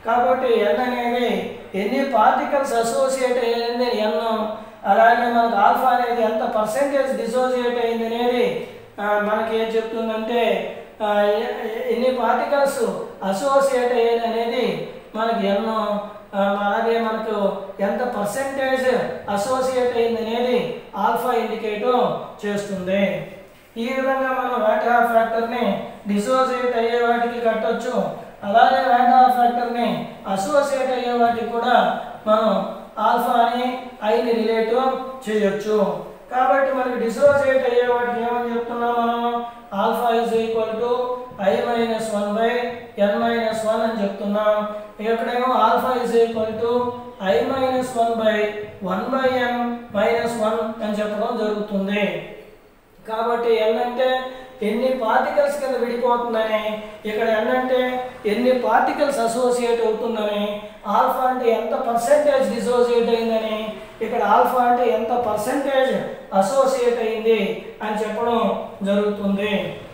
కాబట్టి ఎన్ అనేది ఎన్ని పార్టికల్స్ అసోసియేట్ అయ్యింది ఎన్ అలాగే మనకు ఆల్ఫా అనేది ఎంత పర్సెంటేజ్ డిసోసియేట్ అయింది అనేది ఆ, మనకి ఏం చెప్తుందంటే ఆ, ఎ- ఎ- ఎన్ని పార్టికల్స్ అసోసియేట్ అయ్యేది అనేది మనకి ఎన్నో ఆ, అలాగే మనకు ఎంత పర్సెంటేజ్ అసోసియేట్ అయింది అనేది ఆల్ఫా ఇండికేట్ చేస్తుంది ఈ విధంగా మనం వాటా ఫ్యాక్టర్ని డిసోసియేట్ అయ్యే వాటికి కట్టొచ్చు అలాగే వాటా ఫ్యాక్టర్ని అసోసియేట్ అయ్యే వాటికి కూడా మనం ఆల్ఫా అని ఐని రిలేట్ చేయొచ్చు కాబట్టి మనకి డిసోసియేట్ అయ్యే వాటికి ఏమని చెప్తున్నాం మనం alpha is equal to i minus one by n minus one అని చెప్తున్నాం ఇక్కడేమో alpha is equal to i minus one by one by n minus one అని చెప్పడం జరుగుతుంది కాబట్టి ఎన్ అంటే ఎన్ని పార్టికల్స్ కింద విడిపోతుందని ఇక్కడ ఎన్ అంటే ఎన్ని పార్టికల్స్ అసోసియేట్ అవుతుందని ఆల్ఫా అంటే ఎంత పర్సెంటేజ్ డిసోసియేట్ అయిందని ఇక్కడ ఆల్ఫా అంటే ఎంత పర్సెంటేజ్ అసోసియేట్ అయింది అని చెప్పడం జరుగుతుంది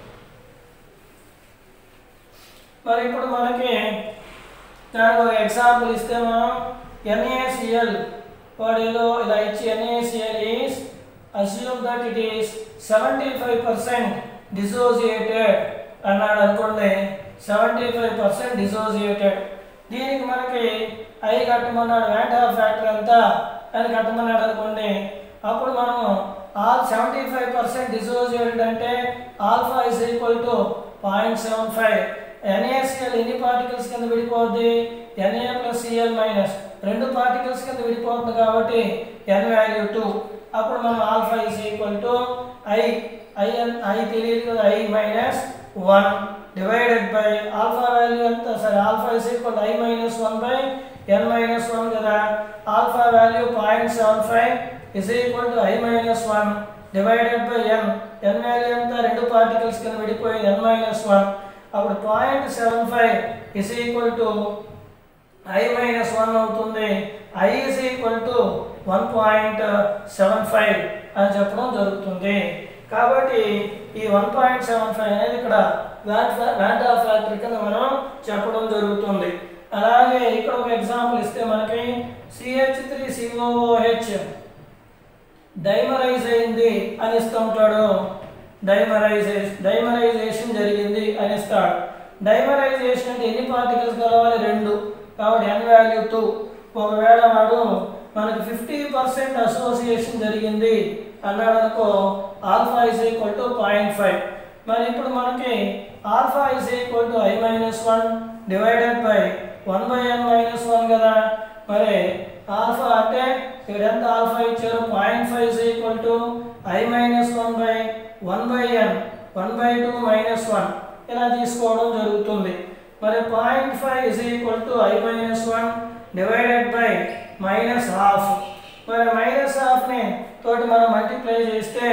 మరి ఇప్పుడు మనకి దానికి ఒక ఎగ్జాంపుల్ ఇస్తే మనం ఎన్ఏసిఎల్ వాడు ఏదో ఇలా ఇచ్చి N A C L is assume that it is seventy five percent dissociated అన్నాడు అనుకోండి సెవెంటీ ఫైవ్ పర్సెంట్ డిసోసియేటెడ్ దీనికి మనకి ఐ కట్టమన్నాడు వ్యాట్ ఆఫ్ ఫ్యాక్టర్ ఎంత అని కట్టమన్నాడు అనుకోండి అప్పుడు మనం all seventy five percent dissociated అంటే alpha is equal to point seven five N A C L ఎన్ని పార్టికల్స్ కింద విడిపోద్ది ఎన్ఏ ప్లస్ సిఎల్ మైనస్ రెండు పార్టికల్స్ కింద విడిపోతుంది కాబట్టి ఎన్ వాల్యూ టూ అప్పుడు మనం alpha is equal to I I i తెలియదు కదా i minus one divided by alpha value ఎంత సరే alpha is equal i minus one by n minus one కదా alpha value point seven five is equal to i minus one divided by n n value ఎంత రెండు particles కింద విడిపోయి n minus one అప్పుడు point seven five is equal to i minus one అవుతుంది i is equal to one point seven five అని చెప్పడం జరుగుతుంది కాబట్టి ఈ వన్ పాయింట్ సెవెన్ ఫైవ్ అనేది ఇక్కడ వ్యాట్ వ్యాట్ ఆఫ్ ఫ్యాక్టరీ కింద మనం చెప్పడం జరుగుతుంది అలాగే ఇక్కడ ఒక ఎగ్జాంపుల్ ఇస్తే మనకి సిహెచ్ త్రీ సిఓఓహెచ్ డైమరైజ్ అయింది అని ఇస్తూ ఉంటాడు డైమరైజేషన్ డైమరైజేషన్ జరిగింది అని ఇస్తాడు డైమరైజేషన్ అంటే ఎన్ని పార్టికల్స్ కలవాలి రెండు కాబట్టి ఎన్ వాల్యూ టూ ఒకవేళ వాడు మనకి ఫిఫ్టీ పర్సెంట్ అసోసియేషన్ జరిగింది అన్నాడు అనుకో alpha is equal to point five మరి ఇప్పుడు మనకి alpha is equal to i minus one divided by one by n minus one కదా మరి ఆల్ఫా అంటే ఇక్కడ ఎంత ఆల్ఫా ఇచ్చారు point five is equal to i minus one by one by n one by two minus one ఇలా తీసుకోవడం జరుగుతుంది మరి point five is equal to i minus one divided by minus half మరి minus హాఫ్ని తోటి మనం multiply చేస్తే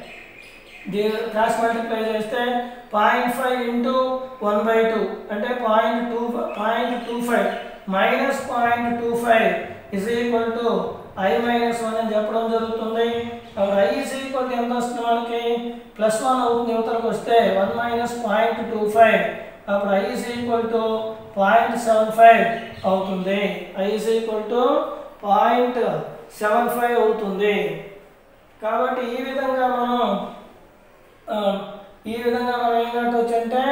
cross multiply చేస్తే point five into one by two అంటే point two point two five minus point two five is equal to i minus one అని చెప్పడం జరుగుతుంది అప్పుడు ఐ ఇస్ ఈక్వల్ టు ఎంత వస్తుంది మనకి ప్లస్ వన్ అవుతుంది యువతలకు వస్తే one minus point two five అప్పుడు i is equal to point seven five అవుతుంది i is equal to point seven five అవుతుంది కాబట్టి ఈ విధంగా మనం ఆ, ఈ విధంగా మనం ఏం కట్టవచ్చు అంటే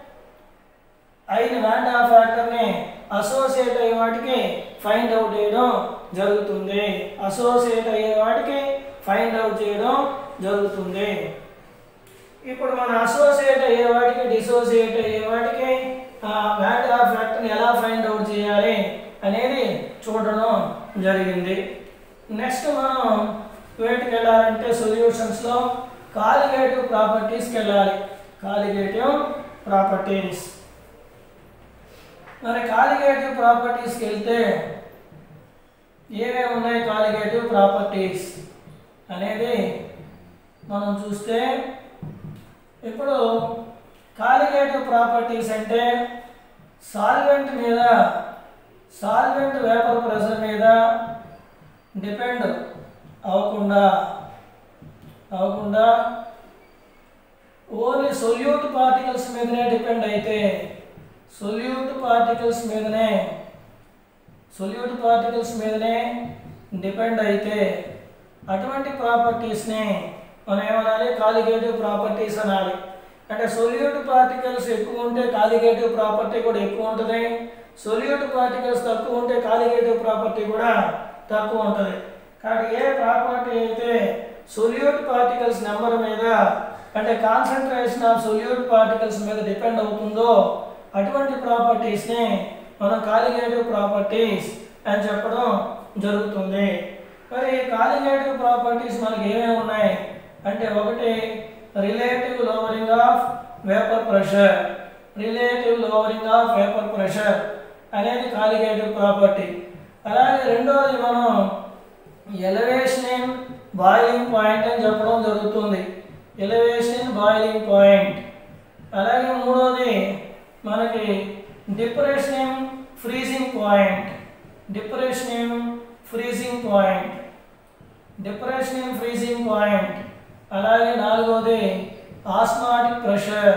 అయిన వ్యాటా ఫ్యాక్టర్ని అసోసియేట్ అయ్యే వాటికి ఫైండ్ అవుట్ చేయడం జరుగుతుంది అసోసియేట్ అయ్యే వాటికి ఫైండ్ అవుట్ చేయడం జరుగుతుంది ఇప్పుడు మన అసోసియేట్ అయ్యే వాటికి డిసోసియేట్ అయ్యే వాటికి వ్యాటా ఫ్యాక్టర్ని ఎలా ఫైండ్ అవుట్ చేయాలి అనేది చూడడం జరిగింది నెక్స్ట్ మనం వేటికి వెళ్ళాలంటే సొల్యూషన్స్లో కాలిగేటివ్ ప్రాపర్టీస్కి వెళ్ళాలి కాలిగేటివ్ ప్రాపర్టీస్ మరి కాలిగేటివ్ ప్రాపర్టీస్కి వెళ్తే ఏమేమి ఉన్నాయి కాలిగేటివ్ ప్రాపర్టీస్ అనేది మనం చూస్తే ఇప్పుడు కాలిగేటివ్ ప్రాపర్టీస్ అంటే సాల్వెంట్ మీద సాల్వెంట్ వేపర్ ప్రెషర్ మీద డిపెండ్ అవ్వకుండా అవ్వకుండా ఓన్లీ సొల్యూట్ పార్టికల్స్ మీదనే డిపెండ్ అయితే సొల్యూట్ పార్టికల్స్ మీదనే సొల్యూట్ పార్టికల్స్ మీదనే డిపెండ్ అయితే అటువంటి ప్రాపర్టీస్ని మనం ఏమనాలి కాలిగేటివ్ ప్రాపర్టీస్ అనాలి అంటే సొల్యూట్ పార్టికల్స్ ఎక్కువ ఉంటే కాలిగేటివ్ ప్రాపర్టీ కూడా ఎక్కువ ఉంటుంది సొల్యూట్ పార్టికల్స్ తక్కువ ఉంటే కాలిగేటివ్ ప్రాపర్టీ కూడా తక్కువ ఉంటుంది కాబట్టి ఏ ప్రాపర్టీ అయితే సొల్యూట్ పార్టికల్స్ నెంబర్ మీద అంటే కాన్సన్ట్రేషన్ ఆఫ్ సొల్యూట్ పార్టికల్స్ మీద డిపెండ్ అవుతుందో అటువంటి ప్రాపర్టీస్ని మనం కాలిగేటివ్ ప్రాపర్టీస్ అని చెప్పడం జరుగుతుంది మరి కాలిగేటివ్ ప్రాపర్టీస్ మనకి ఏమేమి ఉన్నాయి అంటే ఒకటి relative lowering of vapour pressure relative lowering of vapour pressure అనేది కాలిగేటివ్ ప్రాపర్టీ అలాగే రెండోది మనం ఎలివేషన్ ఇన్ బాయిలింగ్ పాయింట్ అని చెప్పడం జరుగుతుంది ఎలివేషన్ ఇన్ బాయిలింగ్ పాయింట్ అలాగే మూడోది మనకి depression in freezing point depression in freezing point depression in freezing point అలాగే నాలుగోది ఆస్మాటిక్ ప్రెషర్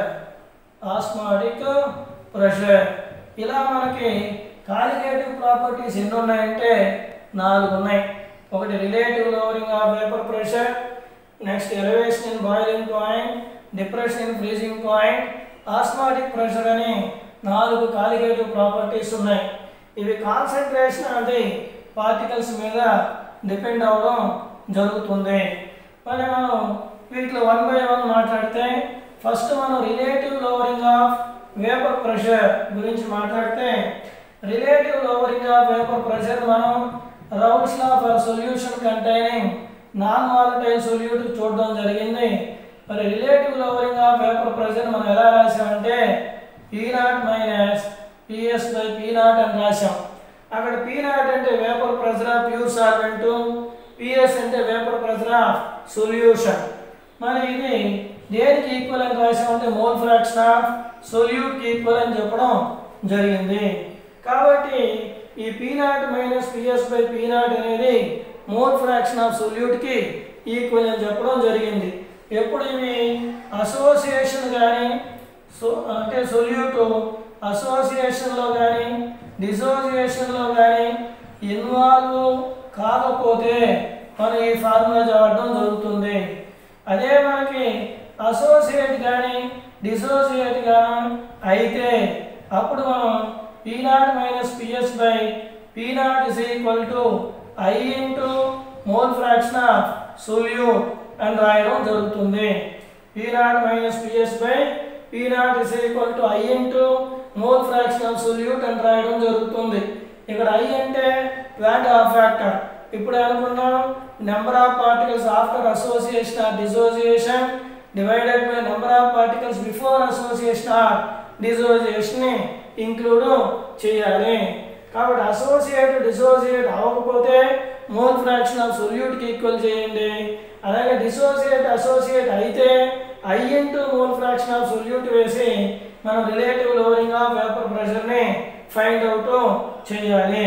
ఆస్మాటిక్ ప్రెషర్ ఇలా మనకి కాలిగేటివ్ ప్రాపర్టీస్ ఎన్ని ఉన్నాయంటే నాలుగు ఉన్నాయి ఒకటి relative lowering of vapour pressure next elevation in boiling point depression in freezing point osmotic pressure అని నాలుగు కాలిగేటివ్ ప్రాపర్టీస్ ఉన్నాయి ఇవి కాన్సన్ట్రేషన్ అనేది పార్టికల్స్ మీద డిపెండ్ అవ్వడం జరుగుతుంది మరి మనం వీటిలో వన్ బై వన్ మాట్లాడితే ఫస్ట్ మనం relative lowering of vapour pressure గురించి మాట్లాడితే relative lowering of vapour pressure మనం Raoult's law for solution containing non volatile solute చూడడం జరిగింది మరి relative lowering of vapour pressure మనం ఎలా రాసామంటే P naught minus PS by P naught అని రాసాం అక్కడ పీ నాట్ అంటే vapour pressure of pure solvent PS అంటే వేపర్ ప్రెషర్ ఆఫ్ సొల్యూషన్ మరి ఇది దేనికి ఈక్వల్ అని రాసామంటే మోల్ ఫ్రాక్షన్ ఆఫ్ సొల్యూట్కి ఈక్వల్ అని చెప్పడం జరిగింది కాబట్టి ఈ P naught minus PS by P naught అనేది మోల్ ఫ్రాక్షన్ ఆఫ్ సొల్యూట్కి ఈక్వల్ అని చెప్పడం జరిగింది ఎప్పుడు ఇవి అసోసియేషన్ కానీ సో అంటే సొల్యూట్ అసోసియేషన్లో కానీ డిసోసియేషన్లో కానీ ఇన్వాల్వ్ కాకపోతే మనం ఈ ఫార్ములా చదవడం జరుగుతుంది అదే మనకి అసోసియేట్ కానీ డిసోసియేట్ కానీ అయితే అప్పుడు మనం P naught minus PS by P naught is equal to i into mole fraction of solute అని రాయడం జరుగుతుంది P naught minus PS by P naught is equal to i into mole fraction of solute అని రాయడం జరుగుతుంది ఇక్కడ I అంటే plant of factor ఇప్పుడు అనుకున్నాం number of particles after association or dissociation divided by number of particles before association or dissociation include చేయాలి కాబట్టి associate dissociate అవ్వకపోతే మోల్ ఫ్రాక్షన్ ఆఫ్ సొల్యూట్కి ఈక్వల్ చేయండి అలాగే డిసోసియేట్ అసోసియేట్ అయితే I into mole fraction of solute వేసి మనం relative lowering of vapour ప్రెషర్ని ఫైండ్ అవుట్ చేయాలి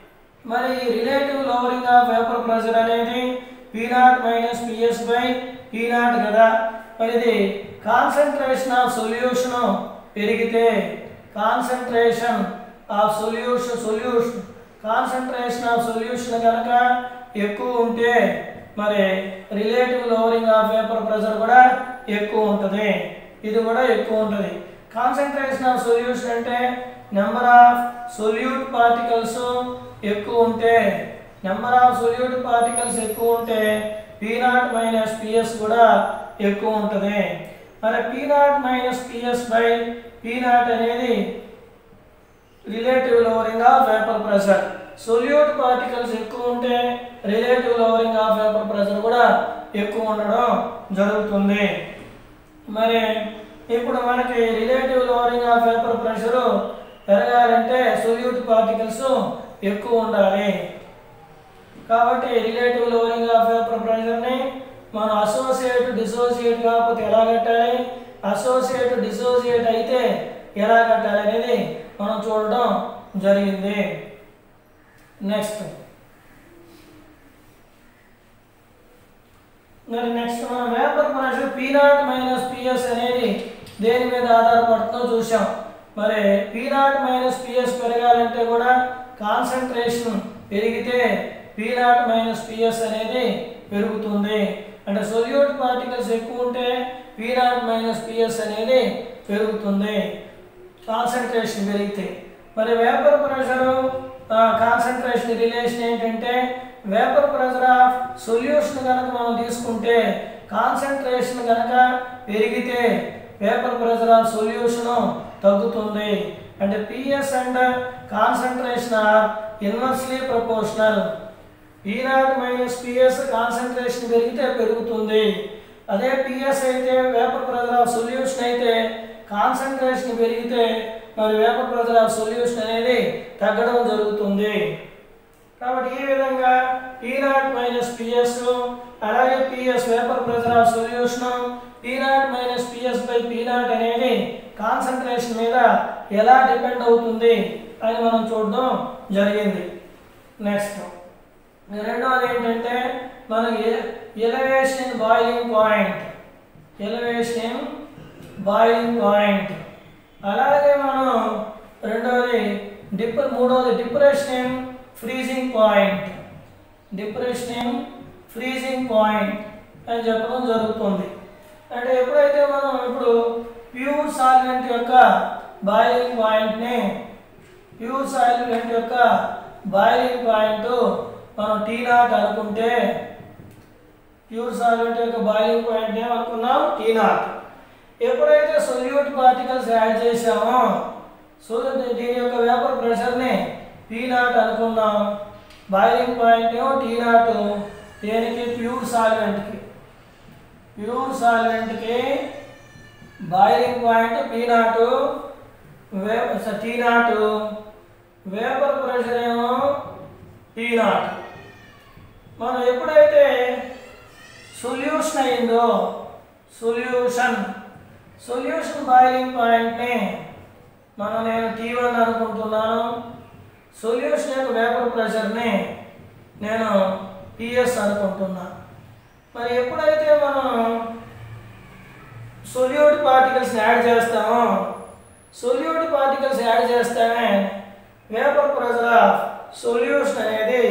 మరి ఈ relative lowering of vapour pressure అనేది P naught minus PS by P naught కదా మరి ఇది కాన్సన్ట్రేషన్ ఆఫ్ సొల్యూషన్ పెరిగితే concentration of solution solution concentration of solution కనుక ఎక్కువ ఉంటే మరి relative lowering of vapour pressure కూడా ఎక్కువ ఉంటుంది ఇది కూడా ఎక్కువ ఉంటుంది కాన్సన్ట్రేషన్ ఆఫ్ సొల్యూషన్ అంటే నెంబర్ ఆఫ్ సొల్యూట్ పార్టికల్స్ ఎక్కువ ఉంటే నెంబర్ ఆఫ్ సొల్యూట్ పార్టికల్స్ ఎక్కువ ఉంటే పీ నాట్ మైనస్ పిఎస్ కూడా ఎక్కువ ఉంటుంది మరి P naught minus PS by P naught అనేది relative lowering of vapour pressure solute particles ఎక్కువ ఉంటే relative lowering of vapour pressure కూడా ఎక్కువ ఉండడం జరుగుతుంది మరి ఇప్పుడు మనకి relative lowering of vapour pressure పెరగాలంటే సొల్యూట్ పార్టికల్స్ ఎక్కువ ఉండాలి కాబట్టి రిలేటివ్ లోవరింగ్ ఆఫ్ వేపర్ ప్రెషర్ని మనం అసోసియేట్ డిసోసియేట్ కాకపోతే ఎలా కట్టాలి అసోసియేట్ డిసోసియేట్ అయితే ఎలా కట్టాలి అనేది మనం చూడడం జరిగింది నెక్స్ట్ మరి నెక్స్ట్ మనం vapour pressure P naught minus PS అనేది దేని మీద ఆధారపడుతుందో చూసాం మరి పీ నాట్ మైనస్ పిఎస్ పెరగాలంటే కూడా కాన్సన్ట్రేషన్ పెరిగితే పీ నాట్ మైనస్ పిఎస్ అనేది పెరుగుతుంది అంటే సొల్యూట్ పార్టికల్స్ ఎక్కువ ఉంటే పీ నాట్ మైనస్ పిఎస్ అనేది పెరుగుతుంది కాన్సన్ట్రేషన్ పెరిగితే మరి వేపర్ ప్రెషర్ కాన్సన్ట్రేషన్ రిలేషన్ ఏంటంటే వేపర్ ప్రెషర్ ఆఫ్ సొల్యూషన్ కనుక మనం తీసుకుంటే కాన్సన్ట్రేషన్ కనుక పెరిగితే వేపర్ ప్రెషర్ ఆఫ్ సొల్యూషన్ తగ్గుతుంది అంటే PS and concentration are inversely proportional ఈ నాట్ మైనస్ పిఎస్ కాన్సన్ట్రేషన్ పెరిగితే పెరుగుతుంది అదే పిఎస్ అయితే వేపర్ ప్రెషర్ ఆఫ్ సొల్యూషన్ అయితే కాన్సన్ట్రేషన్ పెరిగితే మరి వేపర్ ప్రెషర్ ఆఫ్ సొల్యూషన్ అనేది తగ్గడం జరుగుతుంది కాబట్టి ఈ విధంగా ఈ నాట్ మైనస్ పిఎస్ అలాగే PS vapour pressure of solution P naught minus PS by P naught అనేది కాన్సన్ట్రేషన్ మీద ఎలా డిపెండ్ అవుతుంది అని మనం చూడడం జరిగింది నెక్స్ట్ రెండవది ఏంటంటే మనకి elevation boiling point elevation boiling point అలాగే మనం రెండవది డిప్ మూడవది depression freezing point depression freezing point అని చెప్పడం జరుగుతుంది అంటే ఎప్పుడైతే మనం ఇప్పుడు ప్యూర్ సాల్వెంట్ యొక్క బాయిలింగ్ పాయింట్ని ప్యూర్ సాల్వెంట్ యొక్క బాయిలింగ్ పాయింట్ మనం టీ నాట్ అనుకుంటే ప్యూర్ సాల్వెంట్ యొక్క బాయిలింగ్ పాయింట్ ఏమనుకున్నాం టీ నాట్ ఎప్పుడైతే సొల్యూట్ పార్టికల్స్ యాడ్ చేసామో సో దీని యొక్క వేపర్ ప్రెషర్ని పీ నాట్ అనుకున్నాం బాయిలింగ్ పాయింట్ ఏమో టీ నాట్ దేనికి ప్యూర్ సాల్వెంట్కి ప్యూర్ సాల్వెంట్కి బాయిలింగ్ పాయింట్ పీ నాట్ వే టీ నాట్ వేపర్ ప్రెషర్ ఏమో టీ నాట్ మనం ఎప్పుడైతే సొల్యూషన్ అయిందో సొల్యూషన్ సొల్యూషన్ బాయిలింగ్ పాయింట్ని మనం నేను టీ వన్ అనుకుంటున్నాను సొల్యూషన్ యొక్క వేపర్ ప్రెషర్ని నేను పిఎస్ అనుకుంటున్నాను మరి ఎప్పుడైతే మనం సొల్యూట్ పార్టికల్స్ని యాడ్ చేస్తామో సొల్యూట్ పార్టికల్స్ యాడ్ చేస్తామే వేపర్ ప్రెషర్ ఆఫ్ సొల్యూషన్ అనేది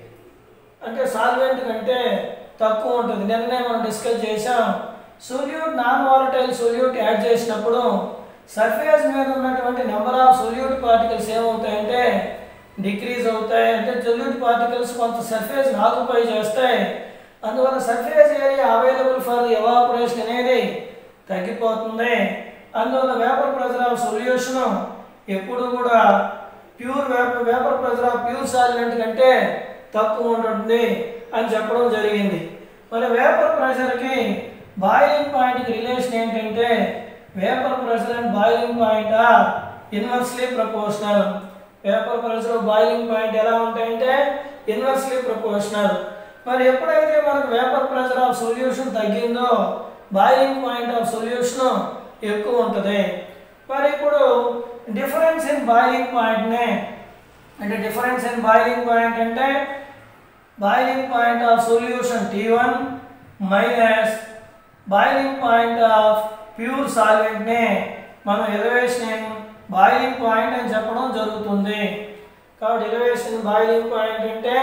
అంటే సాల్వెంట్ కంటే తక్కువ ఉంటుంది నిన్ననే మనం డిస్కస్ చేసాం solute non volatile solute add చేసినప్పుడు సర్ఫేస్ మీద ఉన్నటువంటి నెంబర్ ఆఫ్ సొల్యూట్ పార్టికల్స్ ఏమవుతాయంటే డిక్రీజ్ అవుతాయి అంటే సొల్యూట్ పార్టికల్స్ కొంత సర్ఫేస్ ఆక్యుపై చేస్తాయి అందువల్ల surface area available for evaporation అనేది తగ్గిపోతుంది అందువల్ల వేపర్ ప్రెషర్ ఆఫ్ సొల్యూషన్ ఎప్పుడు కూడా pure vapour vapour pressure of pure solvent కంటే తక్కువ ఉంటుంది అని చెప్పడం జరిగింది మరి వేపర్ ప్రెషర్కి బాయిలింగ్ పాయింట్కి రిలేషన్ ఏంటంటే vapour pressure and boiling point are inversely proportional vapour pressure boiling point ఎలా ఉంటాయంటే ఇన్వర్స్లీ ప్రపోర్షనల్ మరి ఎప్పుడైతే మనకు వేపర్ ప్రెషర్ ఆఫ్ సొల్యూషన్ తగ్గిందో బాయిలింగ్ పాయింట్ ఆఫ్ సొల్యూషన్ ఎక్కువ ఉంటుంది మరి ఇప్పుడు డిఫరెన్స్ ఇన్ బాయిలింగ్ పాయింట్నే అంటే డిఫరెన్స్ ఇన్ బాయిలింగ్ పాయింట్ అంటే boiling point of solution T one minus boiling point of pure సాల్వెంట్ని మనం ఎలివేషన్ బాయిలింగ్ పాయింట్ అని చెప్పడం జరుగుతుంది కాబట్టి ఎలివేషన్ బాయిలింగ్ పాయింట్ అంటే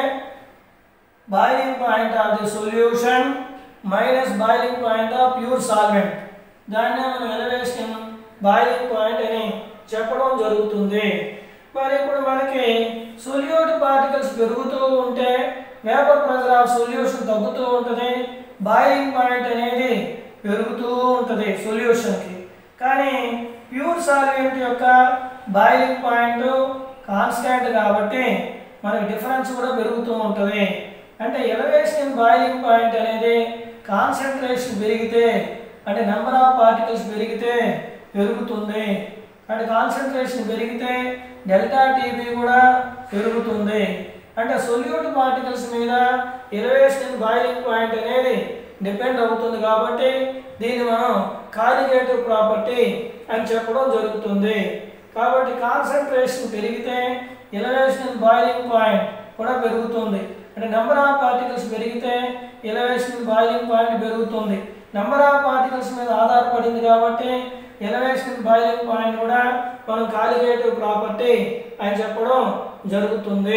boiling point of the solution minus boiling point of pure solvent దాన్నే మనం ఎలివేషన్ బాయిలింగ్ పాయింట్ అని చెప్పడం జరుగుతుంది మరి ఇప్పుడు మనకి సొల్యూట్ పార్టికల్స్ పెరుగుతూ ఉంటే వేపర్ ప్రెషర్ ఆఫ్ సొల్యూషన్ తగ్గుతూ ఉంటుంది బాయిలింగ్ పాయింట్ అనేది పెరుగుతూ ఉంటుంది సొల్యూషన్కి కానీ ప్యూర్ సాల్వెంట్ యొక్క బాయిలింగ్ పాయింట్ కాన్స్టాంట్ కాబట్టి మనకి డిఫరెన్స్ కూడా పెరుగుతూ ఉంటుంది అంటే ఎలివేషన్ బాయిలింగ్ పాయింట్ అనేది కాన్సన్ట్రేషన్ పెరిగితే అంటే నెంబర్ ఆఫ్ పార్టికల్స్ పెరిగితే పెరుగుతుంది అంటే కాన్సన్ట్రేషన్ పెరిగితే డెల్టా టీబీ కూడా పెరుగుతుంది అంటే సొల్యూట్ పార్టికల్స్ మీద ఎలివేషన్ బాయిలింగ్ పాయింట్ అనేది డిపెండ్ అవుతుంది కాబట్టి దీన్ని మనం కాలిగేటివ్ ప్రాపర్టీ అని చెప్పడం జరుగుతుంది కాబట్టి కాన్సన్ట్రేషన్ పెరిగితే ఎలివేషన్ బాయిలింగ్ పాయింట్ కూడా పెరుగుతుంది అంటే నెంబర్ ఆఫ్ పార్టికల్స్ పెరిగితే ఎలివేషన్ బాయిలింగ్ పాయింట్ పెరుగుతుంది నెంబర్ ఆఫ్ పార్టికల్స్ మీద ఆధారపడింది కాబట్టి ఎలవేషన్ బాయిలింగ్ పాయింట్ కూడా మనం కాలిగేటివ్ ప్రాపర్టీ అని చెప్పడం జరుగుతుంది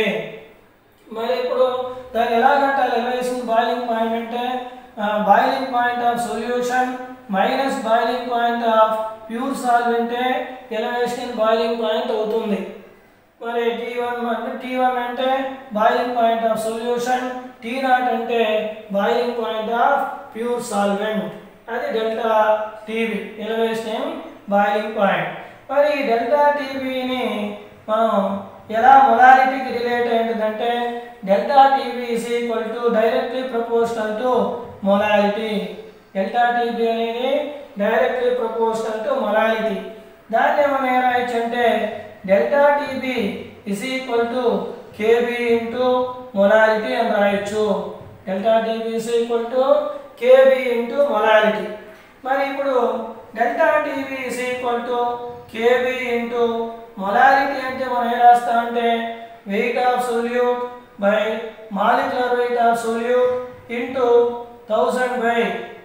మరి ఇప్పుడు దాన్ని ఎలా కట్టాలి ఎలివేషన్ బాయిలింగ్ పాయింట్ అంటే boiling point of solution minus boiling point of pure సాల్వెంటే ఎలివేషన్ బాయిలింగ్ పాయింట్ అవుతుంది మరి టీ వన్ అంటే టీ వన్ అంటే boiling point of solution T naught అంటే boiling point of pure solvent అది delta TB elevation boiling point మరి ఈ delta టీవీని మనం ఎలా మొలారిటీకి రిలేట్ అయిందంటే delta TB is equal to directly proportional to molarity delta TB అనేది డైరెక్ట్లీ ప్రపోర్షనల్ టు మొలారిటీ దాన్ని మనం ఏం రాయొచ్చు అంటే delta TB is equal to KB into molarity అని రాయొచ్చు delta TB is equal to KB into molarity మరి ఇప్పుడు delta TB is equal to KB into molarity అంటే మనం ఏం రాస్తామంటే weight of solute by molecular weight of solute into thousand by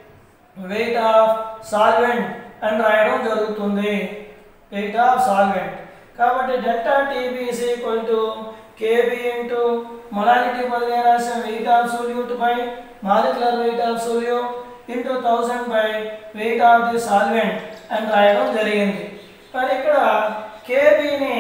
weight of solvent అని రాయడం జరుగుతుంది వెయిట్ ఆఫ్ సాల్వెంట్ కాబట్టి delta TB is equal to KB into molality బదులు ఏం రాసాం weight of solute by molecular weight of solute into thousand by weight of the solvent అని రాయడం జరిగింది మరి ఇక్కడ కేబీని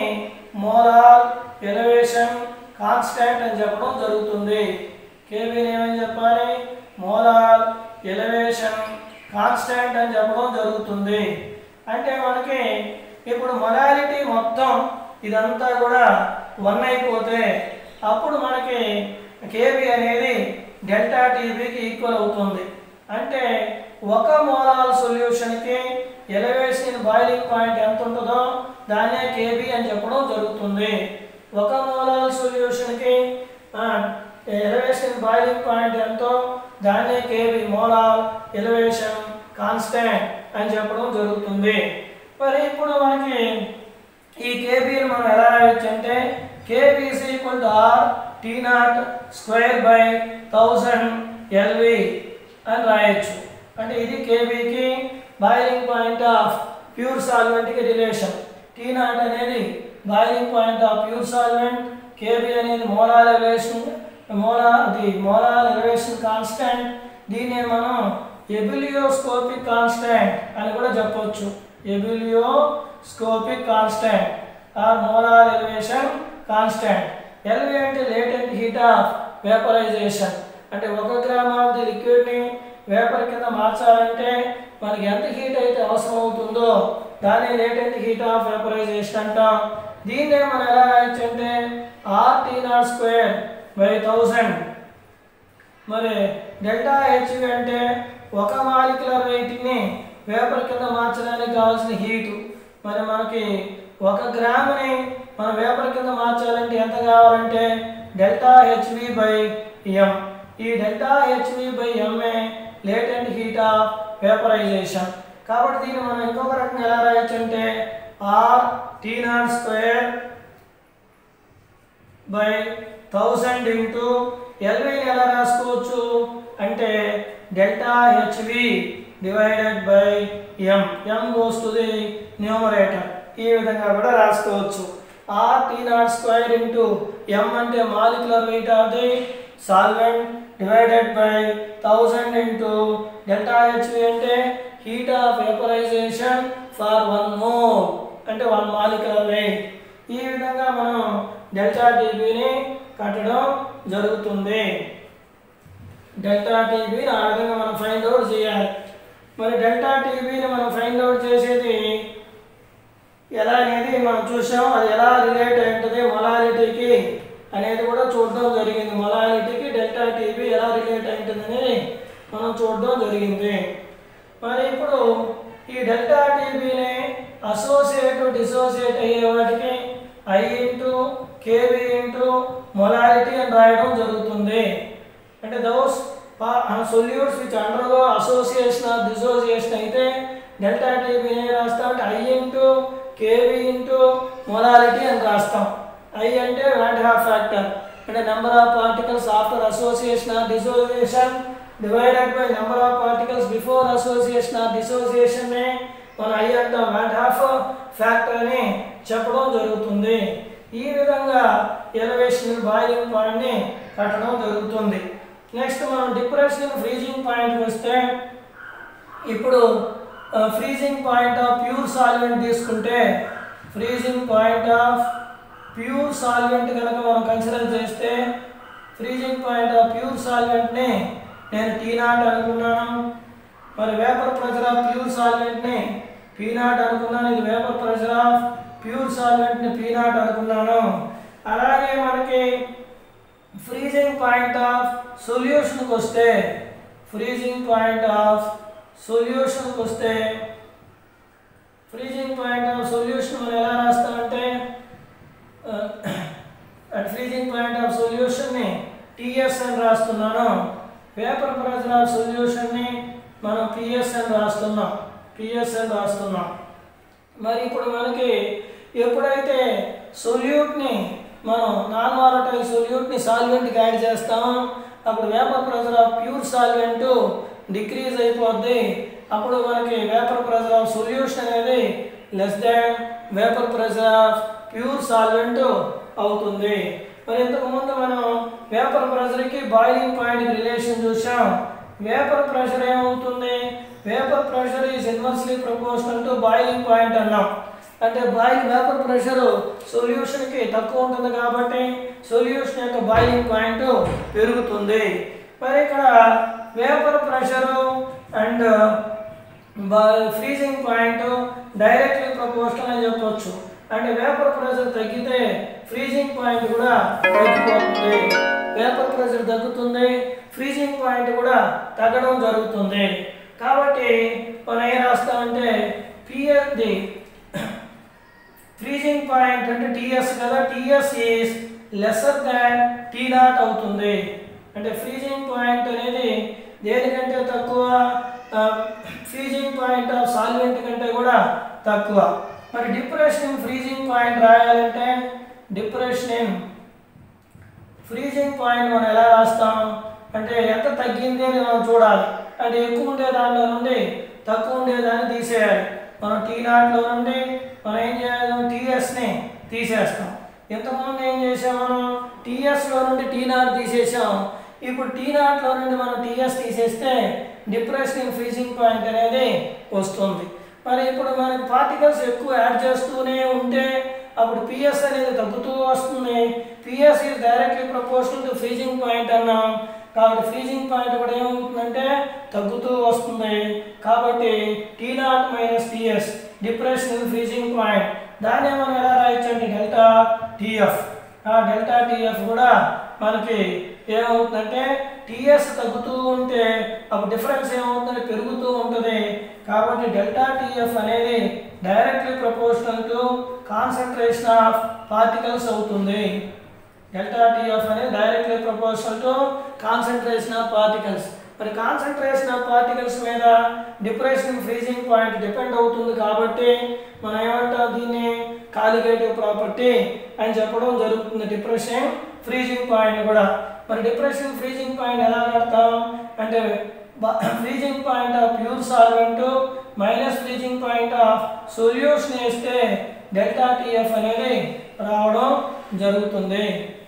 మోలార్ ఎలివేషన్ కాన్స్టాంట్ అని చెప్పడం జరుగుతుంది కేబీని ఏమని చెప్పాలి మోలార్ ఎలివేషన్ కాన్స్టాంట్ అని చెప్పడం జరుగుతుంది అంటే మనకి ఇప్పుడు మొలారిటీ మొత్తం ఇదంతా కూడా వన్ అయిపోతే అప్పుడు మనకి కేబీ అనేది డెల్టా టీబీకి ఈక్వల్ అవుతుంది అంటే ఒక మోలాల్ సొల్యూషన్కి ఎలివేషన్ బాయిలింగ్ పాయింట్ ఎంత ఉంటుందో దాన్నే కేబీ అని చెప్పడం జరుగుతుంది ఒక మోలాల్ సొల్యూషన్కి ఎలివేషన్ బాయిలింగ్ పాయింట్ ఎంతో దాన్నే కేబీ మోలాల్ ఎలివేషన్ కాన్స్టాంట్ అని చెప్పడం జరుగుతుంది మరి ఇప్పుడు మనకి ఈ కేబీని మనం ఎలా రాయొచ్చు అంటే KB is equal to R T naught square by thousand LV అని రాయొచ్చు అంటే ఇది కేబీకి బాయిలింగ్ పాయింట్ ఆఫ్ ప్యూర్ సాల్వెంట్కి రిలేషన్ టీ నాట్ అనేది boiling point of pure solvent KB అనేది molar elevation molar the molar elevation constant దీన్ని మనం ఎబిలియోస్కోపిక్ కాన్స్టెంట్ అని కూడా చెప్పొచ్చు ebullioscopic constant or molar elevation constant LV అంటే లేటెంట్ హీట్ ఆఫ్ వేపరైజేషన్ అంటే ఒక గ్రామ్ ఆఫ్ ది లిక్విడ్ని వేపర్ కింద మార్చాలంటే మనకి ఎంత హీట్ అయితే అవసరం అవుతుందో దాన్ని లేటెంట్ హీట్ ఆఫ్ వేపరైజేషన్ అంటాం దీన్నే మనం ఎలా రాయొచ్చు అంటే R T naught square by thousand మరి డెల్టా హెచ్వి అంటే ఒక మాలిక్యులర్ వెయిట్ని వేపర్ కింద మార్చడానికి కావాల్సిన హీటు మరి మనకి ఒక గ్రాముని మన వేపర్ కింద మార్చాలంటే ఎంత కావాలంటే డెల్టా హెచ్వి బై ఎం ఈ delta HV by MA latent heat of vaporisation కాబట్టి దీన్ని మనం ఇంకొక రకంగా ఎలా రాయొచ్చు అంటే R T naught square by thousand into ఎల్వీని ఎలా రాసుకోవచ్చు అంటే delta HV divided by M M goes to the numerator ఈ విధంగా కూడా రాసుకోవచ్చు R T naught square into M అంటే molecular weight of the solvent divided by thousand into delta HV అంటే heat of vaporisation for one mole అంటే one molecular weight ఈ విధంగా మనం డెల్టా టీబీని కట్టడం జరుగుతుంది డెల్టా టీబీని ఆ విధంగా మనం ఫైండ్ అవుట్ చేయాలి మరి డెల్టా టీబీని మనం ఫైండ్ అవుట్ చేసేది ఎలా అనేది మనం చూసాం అది ఎలా రిలేట్ అయి ఉంటుంది మొలాలిటీకి అనేది కూడా చూడడం జరిగింది మొలాలిటీకి డెల్టా టీబీ ఎలా రిలేట్ అయి ఉంటుందని మనం చూడడం జరిగింది మరి ఇప్పుడు ఈ డెల్టా టీబీని అసోసియేట్ డిసోసియేట్ అయ్యే వాటికి I into KB into molality అని రాయడం జరుగుతుంది అంటే those solutes which undergo association or dissociation అయితే డెల్టా టీబీ ఏం రాస్తాం అంటే I into KB into molality అని రాస్తాం ఐ అంటే వ్యాండ్ హాఫ్ ఫ్యాక్టర్ అంటే number of particles after association or dissociation divided by number of particles before association or dissociation మన I అంటాం వ్యాట్ హాఫ్ ఫ్యాక్టర్ అని చెప్పడం జరుగుతుంది ఈ విధంగా ఎలివేషన్ బాయిలింగ్ పాయింట్ని కట్టడం జరుగుతుంది నెక్స్ట్ మనం డిప్రెషన్ ఫ్రీజింగ్ పాయింట్కి వస్తే ఇప్పుడు freezing point of pure solvent తీసుకుంటే freezing point of pure solvent కనుక మనం కన్సిడర్ చేస్తే ఫ్రీజింగ్ పాయింట్ ఆఫ్ ప్యూర్ సాల్వెంట్ని నేను టీ నాట్ అనుకున్నాను మరి వేపర్ ప్రెషర్ ఆఫ్ ప్యూర్ సాల్వెంట్ని పీ నాట్ అనుకున్నాను ఇది వేపర్ ప్రెషర్ ఆఫ్ ప్యూర్ సాల్వెంట్ని పీ నాట్ అనుకున్నాను అలాగే మనకి ఫ్రీజింగ్ పాయింట్ ఆఫ్ సొల్యూషన్కి వస్తే ఫ్రీజింగ్ పాయింట్ ఆఫ్ సొల్యూషన్కి వస్తే ఫ్రీజింగ్ పాయింట్ ఆఫ్ సొల్యూషన్ మనం ఎలా రాస్తామంటే అట్ ఫ్రీజింగ్ పాయింట్ ఆఫ్ సొల్యూషన్ని టిఎస్ అని రాస్తున్నాను పేపర్ ప్రెషర్ ఆఫ్ సొల్యూషన్ని మనం పిఎస్ అని రాస్తున్నాం పిఎస్ అని రాస్తున్నాం మరి ఇప్పుడు మనకి ఎప్పుడైతే సొల్యూట్ని మనం నాన్ వాలటైల్ సొల్యూట్ని సాల్వెంట్కి యాడ్ చేస్తామో అప్పుడు vapour pressure of pure solvent decrease అయిపోద్ది అప్పుడు మనకి వేపర్ ప్రెషర్ ఆఫ్ సొల్యూషన్ అనేది less than vapour pressure of pure solvent అవుతుంది మరి ఇంతకుముందు మనం వేపర్ ప్రెషర్కి బాయిలింగ్ పాయింట్కి రిలేషన్ చూసాం వేపర్ ప్రెషర్ ఏమవుతుంది vapour pressure is inversely proportional to boiling point అన్నాం అంటే బాయిల్ వేపర్ ప్రెషర్ సొల్యూషన్కి తక్కువ ఉంటుంది కాబట్టి సొల్యూషన్ యొక్క బాయిలింగ్ పాయింట్ పెరుగుతుంది మరి ఇక్కడ vapour pressure and freezing point directly proportional అని చెప్పొచ్చు అంటే వేపర్ ప్రెషర్ తగ్గితే ఫ్రీజింగ్ పాయింట్ కూడా తగ్గిపోతుంది వేపర్ ప్రెషర్ తగ్గుతుంది ఫ్రీజింగ్ పాయింట్ కూడా తగ్గడం జరుగుతుంది కాబట్టి మనం ఏం రాస్తామంటే పిఎస్ది ఫ్రీజింగ్ పాయింట్ అంటే టీఎస్ కదా TS is lesser than T naught అవుతుంది అంటే ఫ్రీజింగ్ పాయింట్ అనేది దేనికంటే తక్కువ ఫ్రీజింగ్ పాయింట్ ఆఫ్ సాల్వెంట్ కంటే కూడా తక్కువ మరి డిప్రెషన్ ఇన్ ఫ్రీజింగ్ పాయింట్ రాయాలంటే డిప్రెషన్ ఇన్ ఫ్రీజింగ్ పాయింట్ మనం ఎలా రాస్తాం అంటే ఎంత తగ్గింది అని మనం చూడాలి అంటే ఎక్కువ ఉండే దాంట్లో నుండి తక్కువ ఉండేదాన్ని తీసేయాలి మనం టీ నాట్లో నుండి మనం ఏం చేయాలి టీఎస్ని తీసేస్తాం ఇంతకుముందు ఏం చేసాం మనం టీఎస్లో నుండి టీ నాట్ తీసేసాం ఇప్పుడు టీ నాట్లో నుండి మనం టీఎస్ తీసేస్తే డిప్రెషన్ ఇన్ ఫ్రీజింగ్ పాయింట్ అనేది వస్తుంది మరి ఇప్పుడు మనకి పార్టికల్స్ ఎక్కువ యాడ్ చేస్తూనే ఉంటే అప్పుడు పిఎస్ అనేది తగ్గుతూ వస్తుంది PS is directly proportional to freezing point అన్నాం కాబట్టి ఫ్రీజింగ్ పాయింట్ కూడా ఏమవుతుందంటే తగ్గుతూ వస్తుంది కాబట్టి T naught minus TS depression freezing point దాన్ని మనం ఎలా రాయొచ్చు అంటే డెల్టా టీఎఫ్ ఆ డెల్టా టీఎఫ్ కూడా మనకి ఏమవుతుందంటే టీఎస్ తగ్గుతూ ఉంటే అప్పుడు డిఫరెన్స్ ఏమవుతుందంటే పెరుగుతూ ఉంటుంది కాబట్టి డెల్టా టీఎఫ్ అనేది directly proportional to concentration of particles అవుతుంది డెల్టా టీఎఫ్ అనేది directly proportional to concentration of particles మరి కాన్సన్ట్రేషన్ ఆఫ్ పార్టికల్స్ మీద డిప్రెషన్ ఫ్రీజింగ్ పాయింట్ డిపెండ్ అవుతుంది కాబట్టి మనం ఏమంటాం దీన్ని కాలిగేటివ్ ప్రాపర్టీ అని చెప్పడం జరుగుతుంది డిప్రెషన్ ఫ్రీజింగ్ పాయింట్ కూడా మరి డిప్రెషన్ ఫ్రీజింగ్ పాయింట్ ఎలా కడతాం అంటే freezing point of pure solvent minus freezing point of solution వేస్తే డెల్టా టీఎఫ్ అనేది రావడం జరుగుతుంది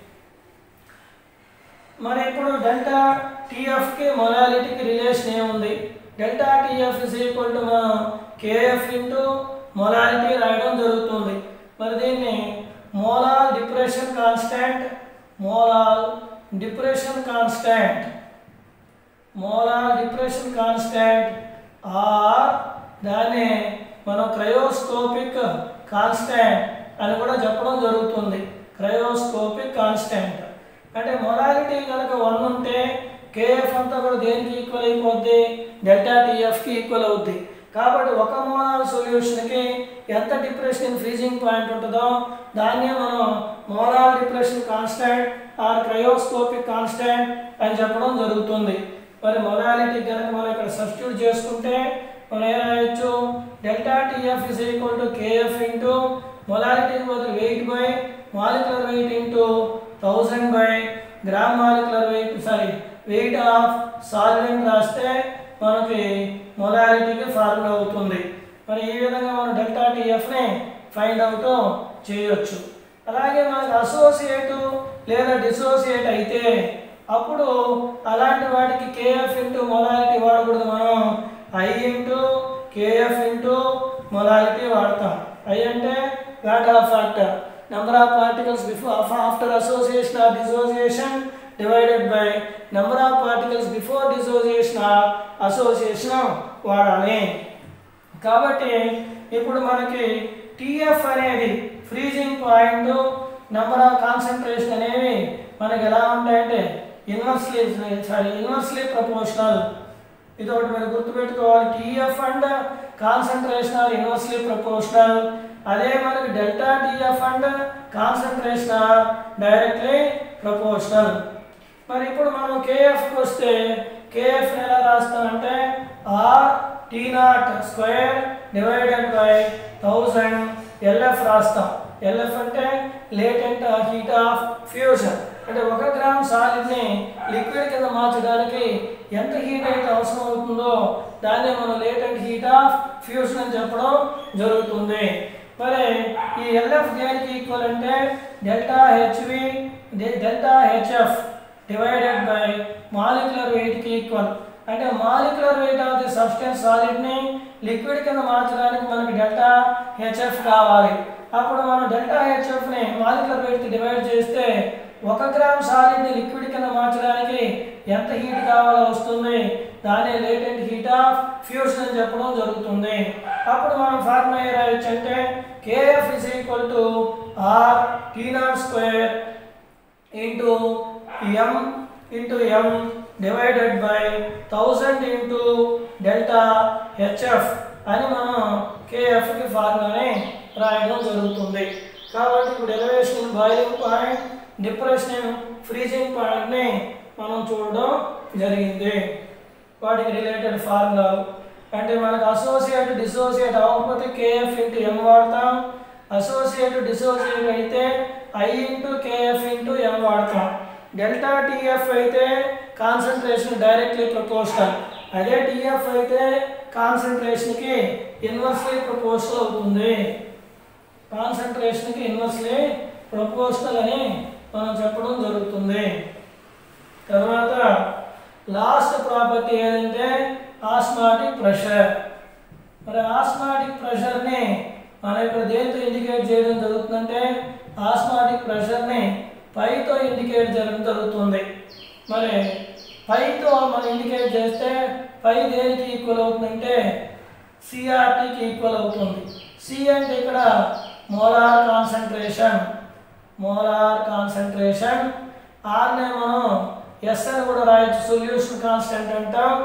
మరి ఇప్పుడు డెల్టా టీఎఫ్కి మొలాలిటీకి రిలేషన్ ఏముంది delta TF is equal to మనం కేఎఫ్ ఇంటూ మొలాలిటీ రాయడం జరుగుతుంది మరి దీన్ని molal depression constant molal depression constant molar depression constant or దాన్ని మనం క్రయోస్కోపిక్ కాన్స్టాంట్ అని కూడా చెప్పడం జరుగుతుంది క్రయోస్కోపిక్ కాన్స్టాంట్ అంటే మొలారిటీ కనుక వన్ ఉంటే కేఎఫ్ అంతా కూడా దేనికి ఈక్వల్ అయిపోద్ది డెల్టా టీఎఫ్కి ఈక్వల్ అవుద్ది కాబట్టి ఒక మోలార్ సొల్యూషన్కి ఎంత డిప్రెషన్ ఫ్రీజింగ్ పాయింట్ ఉంటుందో దాన్నే మనం molar depression constant or cryoscopic constant అని చెప్పడం జరుగుతుంది మరి మొలాలిటీ కనుక మనం ఇక్కడ సబ్స్టిట్యూట్ చేసుకుంటే మనం ఏం రాయొచ్చు delta TF is equal to KF into మొలాలిటీకి బదులు weight by molecular weight into thousand by gram molecular weight sorry weight of solvent రాస్తే మనకి మొలాలిటీకి ఫార్ములా అవుతుంది మరి ఈ విధంగా మనం డెల్టా టీఎఫ్ని ఫైండ్ అవుట్ చేయొచ్చు అలాగే మనకు అసోసియేట్ లేదా డిసోసియేట్ అయితే అప్పుడు అలాంటి వాటికి కేఎఫ్ ఇంటూ మొలాలిటీ వాడకూడదు మనం I into KF into molality వాడతాం ఐ అంటే van't Hoff factor number of particles before after association or dissociation divided by number of particles before dissociation or association వాడాలి కాబట్టి ఇప్పుడు మనకి టిఎఫ్ అనేది freezing point number of concentration అనేవి మనకి ఎలా ఉంటాయంటే ఇన్వర్స్లీ సారీ ఇన్వర్స్లీ ప్రపోర్షనల్ ఇది ఒకటి మీరు గుర్తుపెట్టుకోవాలి TF and concentration are inversely proportional అదే మనకి delta TF and concentration are directly proportional మరి ఇప్పుడు మనం కేఎఫ్కి వస్తే కేఎఫ్ ఎలా రాస్తామంటే R T naught square divided by thousand LF రాస్తాం ఎల్ఎఫ్ అంటే లేటెంట్ హీట్ ఆఫ్ ఫ్యూజన్ అంటే ఒక గ్రామ్ సాలిడ్ని లిక్విడ్ కింద మార్చడానికి ఎంత హీట్ అయితే అవసరం అవుతుందో దాన్ని మనం లేటెంట్ హీట్ ఆఫ్ ఫ్యూజన్ అని చెప్పడం జరుగుతుంది మరి ఈ ఎల్ఎఫ్ దేనికి ఈక్వల్ అంటే delta HV delta HF divided by molecular వెయిట్కి ఈక్వల్ అంటే molecular weight of the substance సాలిడ్ని లిక్విడ్ కింద మార్చడానికి మనకి డెల్టా హెచ్ఎఫ్ కావాలి అప్పుడు మనం డెల్టా హెచ్ఎఫ్ని మాలిక్యులర్ వెయిట్కి డివైడ్ చేస్తే ఒక గ్రామ్ సాలిడ్ని లిక్విడ్ కింద మార్చడానికి ఎంత హీట్ కావాలో వస్తుంది దాన్ని లేటెంట్ హీట్ ఆఫ్ ఫ్యూషన్ అని చెప్పడం జరుగుతుంది అప్పుడు మనం ఫార్ములా ఏ రాయొచ్చు అంటే KF is equal to R T naught square into M into M divided by thousand into delta HF అని మనం కేఎఫ్కి ఫార్ములాని రాయడం జరుగుతుంది కాబట్టి ఇప్పుడు elevation boiling point depression freezing పాయింట్ని మనం చూడడం జరిగింది వాటికి రిలేటెడ్ ఫార్ములాలు అంటే మనకు అసోసియేట్ డిసోసియేట్ అవ్వకపోతే కేఎఫ్ ఇంటూ ఎం వాడతాం అసోసియేట్ డిసోసియేట్ అయితే I into KF into M వాడతాం డెల్టా టీఎఫ్ అయితే కాన్సన్ట్రేషన్ డైరెక్ట్లీ ప్రపోర్షనల్ అదే టీఎఫ్ అయితే కాన్సన్ట్రేషన్కి ఇన్వర్స్లీ ప్రపోర్షనల్ అవుతుంది కాన్సన్ట్రేషన్కి ఇన్వర్స్లీ ప్రపోర్షనల్ అని మనం చెప్పడం జరుగుతుంది తర్వాత లాస్ట్ ప్రాపర్టీ ఏదంటే ఆస్మాటిక్ ప్రెషర్ మరి ఆస్మాటిక్ ప్రెషర్ని మనం ఇక్కడ దేంతో ఇండికేట్ చేయడం జరుగుతుందంటే ఆస్మాటిక్ ప్రెషర్ని పైతో ఇండికేట్ చేయడం జరుగుతుంది మరి పైతో మనం ఇండికేట్ చేస్తే పై దేనికి ఈక్వల్ అవుతుందంటే సిఆర్టీకి ఈక్వల్ అవుతుంది సి అంటే ఇక్కడ మోలార్ కాన్సన్ట్రేషన్ మోలార్ కాన్సన్ట్రేషన్ ఆర్నే మనం ఎస్ అని కూడా రాయొచ్చు సొల్యూషన్ కాన్స్టెంట్ అంటాం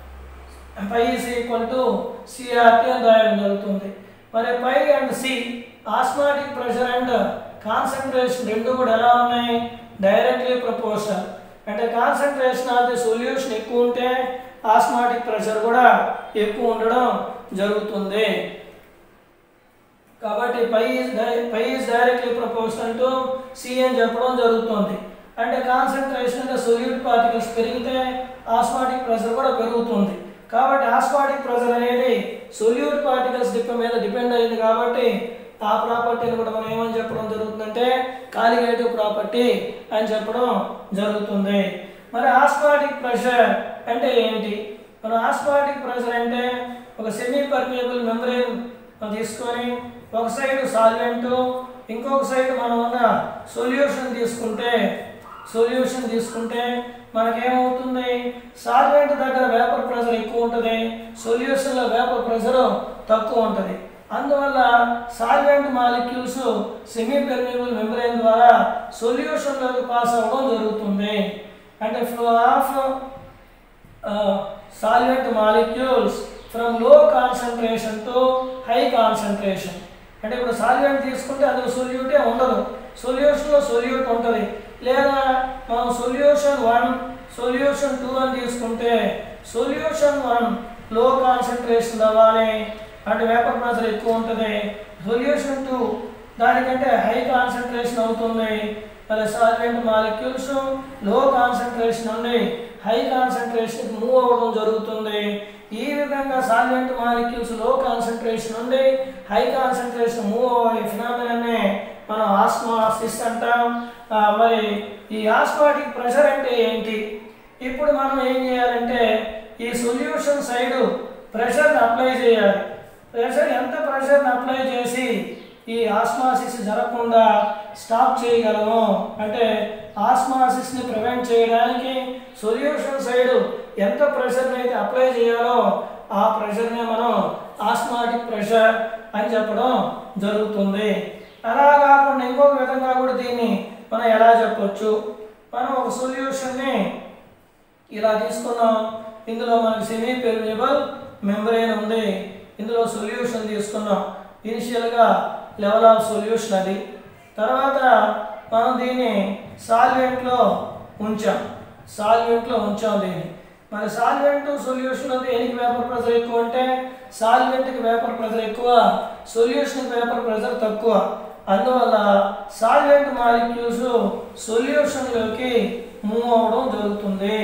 pi is equal to CRT అని రాయడం జరుగుతుంది మరి pi and C osmotic pressure and concentration రెండు కూడా ఎలా ఉన్నాయి డైరెక్ట్లీ ప్రపోర్షనల్ అంటే కాన్సన్ట్రేషన్ ఆఫ్ ది సొల్యూషన్ ఎక్కువ ఉంటే ఆస్మాటిక్ ప్రెషర్ కూడా ఎక్కువ ఉండడం జరుగుతుంది కాబట్టి pi is pi is directly proportional to C అని చెప్పడం జరుగుతుంది అంటే కాన్సన్ట్రేషన్ అంటే సొల్యూట్ పార్టికల్స్ పెరిగితే ఆస్మాటిక్ ప్రెషర్ కూడా పెరుగుతుంది కాబట్టి ఆస్మాటిక్ ప్రెషర్ అనేది సొల్యూట్ పార్టికల్స్ డిప్ మీద డిపెండ్ అయింది కాబట్టి ఆ ప్రాపర్టీని కూడా మనం ఏమని చెప్పడం జరుగుతుందంటే కాలిగేటివ్ ప్రాపర్టీ అని చెప్పడం జరుగుతుంది మరి ఆస్మాటిక్ ప్రెషర్ అంటే ఏంటి మన ఆస్మాటిక్ ప్రెషర్ అంటే ఒక సెమీ పర్మియబుల్ మెంబ్రెయిన్ తీసుకొని ఒక సైడ్ సాల్వెంట్ ఇంకొక సైడ్ మనం ఉన్న సొల్యూషన్ తీసుకుంటే సొల్యూషన్ తీసుకుంటే మనకేమవుతుంది సాల్వెంట్ దగ్గర వేపర్ ప్రెషర్ ఎక్కువ ఉంటుంది సొల్యూషన్లో వేపర్ ప్రెషర్ తక్కువ ఉంటుంది అందువల్ల solvent molecules semi permeable membrane ద్వారా సొల్యూషన్లోకి పాస్ అవ్వడం జరుగుతుంది అంటే flow of solvent molecules from low concentration to high concentration అంటే ఇప్పుడు సాల్వెంట్ తీసుకుంటే అందులో సొల్యూటే ఉండదు సొల్యూషన్లో సొల్యూట్ ఉంటుంది లేదా మనం సొల్యూషన్ వన్ సొల్యూషన్ టూ అని తీసుకుంటే సొల్యూషన్ వన్ లో కాన్సన్ట్రేషన్ అవ్వాలి అంటే వేపర్ ప్రెషర్ ఎక్కువ ఉంటుంది సొల్యూషన్ టూ దానికంటే హై కాన్సన్ట్రేషన్ అవుతుంది మరి సాల్వెంట్ మాలిక్యూల్స్ లో కాన్సన్ట్రేషన్ నుండి హై కాన్సన్ట్రేషన్ మూవ్ అవ్వడం జరుగుతుంది ఈ విధంగా సాల్వెంట్ మాలిక్యూల్స్ లో కాన్సన్ట్రేషన్ నుండి హై కాన్సన్ట్రేషన్ మూవ్ అయ్యే ఫినామినానే మనం ఆస్మాసిస్ అంటాం ఆ, మరి ఈ ఆస్మాటిక్ ప్రెషర్ అంటే ఏంటి ఇప్పుడు మనం ఏం చేయాలంటే ఈ సొల్యూషన్ సైడ్ ప్రెషర్ని అప్లై చేయాలి ప్రెషర్ ఎంత ప్రెషర్ని అప్లై చేసి ఈ ఆస్మాసిస్ జరగకుండా స్టాప్ చేయగలము అంటే ఆస్మాసిస్ని ప్రివెంట్ చేయడానికి సొల్యూషన్ సైడ్ ఎంత ప్రెషర్ని అయితే అప్లై చేయాలో ఆ ప్రెషర్ని మనం ఆస్మాటిక్ ప్రెషర్ అని చెప్పడం జరుగుతుంది అలా కాకుండా ఇంకొక విధంగా కూడా దీన్ని మనం ఎలా చెప్పొచ్చు మనం ఒక సొల్యూషన్ని ఇలా తీసుకున్నాం ఇందులో మనకి సెమీ పెర్మియబుల్ మెంబ్రెయిన్ ఉంది ఇందులో సొల్యూషన్ తీసుకున్నాం ఇనిషియల్గా లెవెల్ ఆఫ్ సొల్యూషన్ అది తర్వాత మనం దీన్ని సాల్వెంట్లో ఉంచాం సాల్వెంట్లో ఉంచాం దీన్ని మరి సాల్వెంట్ సొల్యూషన్ దేనికి వేపర్ ప్రెషర్ ఎక్కువ అంటే సాల్వెంట్కి వేపర్ ప్రెషర్ ఎక్కువ సొల్యూషన్కి వేపర్ ప్రెషర్ తక్కువ అందువల్ల సాల్వెంట్ మాలిక్యూల్స్ సొల్యూషన్లోకి మూవ్ అవ్వడం జరుగుతుంది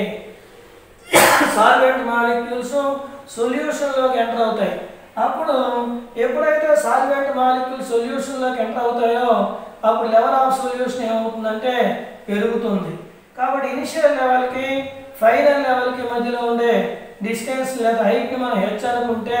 సాల్వెంట్ మాలిక్యూల్స్ సొల్యూషన్లోకి ఎంటర్ అవుతాయి అప్పుడు ఎప్పుడైతే సాల్వెంట్ మాలిక్యూల్ సొల్యూషన్లోకి ఎంటర్ అవుతాయో అప్పుడు లెవెల్ ఆఫ్ సొల్యూషన్ ఏమవుతుందంటే పెరుగుతుంది కాబట్టి ఇనిషియల్ లెవెల్కి ఫైనల్ లెవెల్కి మధ్యలో ఉండే డిస్టెన్స్ లేదా హైట్ని మనం హెచ్ అనుకుంటే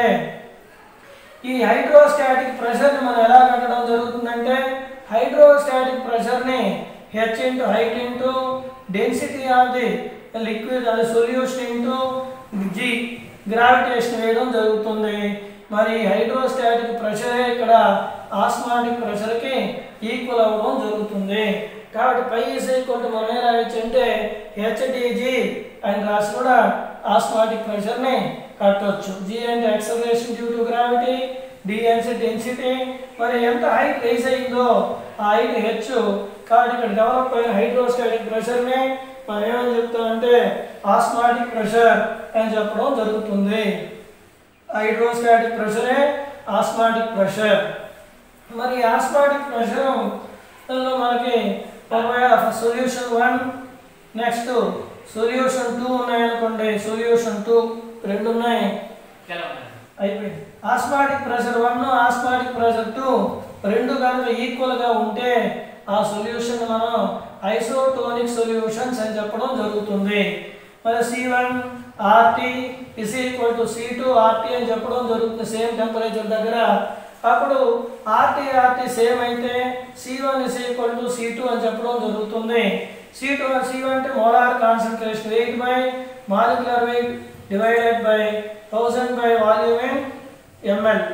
ఈ హైడ్రోస్టాటిక్ ప్రెషర్ని మనం ఎలా కట్టడం జరుగుతుందంటే హైడ్రోస్టాటిక్ ప్రెషర్ని H into height into density of the liquid అది సొల్యూషన్ ఇంటూ జి గ్రావిటేషన్ వేయడం జరుగుతుంది మరి హైడ్రోస్టాటిక్ ప్రెషరే ఇక్కడ ఆస్మాటిక్ ప్రెషర్కి ఈక్వల్ అవ్వడం జరుగుతుంది కాబట్టి పై ఈజ్ ఈక్వల్ టు మనం ఏం రాయొచ్చు అంటే హెచ్డిజి అని రాసి కూడా ఆస్మాటిక్ ప్రెషర్ని కట్టొచ్చు జి అంటే acceleration due to gravity D అంటే డెన్సిటీ మరి ఎంత హైట్ రైజ్ అయిందో ఆ హైట్ హెచ్ కాబట్టి ఇక్కడ డెవలప్ అయిన హైడ్రోస్టాటిక్ ప్రెషర్ని మనం ఏమని చెప్తామంటే ఆస్మాటిక్ ప్రెషర్ అని చెప్పడం జరుగుతుంది హైడ్రోస్టాటిక్ ప్రెషరే ఆస్మాటిక్ ప్రెషర్ మరి ఆస్మాటిక్ ప్రెషర్ లో మనకి ఒకవేళ solution one next solution two ఉన్నాయనుకోండి సొల్యూషన్ టూ రెండు ఉన్నాయి అయిపోయింది osmotic pressure one osmotic pressure two రెండు కనుక ఈక్వల్గా ఉంటే ఆ సొల్యూషన్ మనం ఐసోటోనిక్ సొల్యూషన్స్ అని చెప్పడం జరుగుతుంది మరి C one RT is equal to C two RT అని చెప్పడం జరుగుతుంది సేమ్ టెంపరేచర్ దగ్గర అప్పుడు ఆర్టీ ఆర్టీ సేమ్ అయితే C one is equal to C two అని చెప్పడం జరుగుతుంది సి టూ సి వన్ అంటే molar concentration weight by molecular weight divided by thousand by volume in ml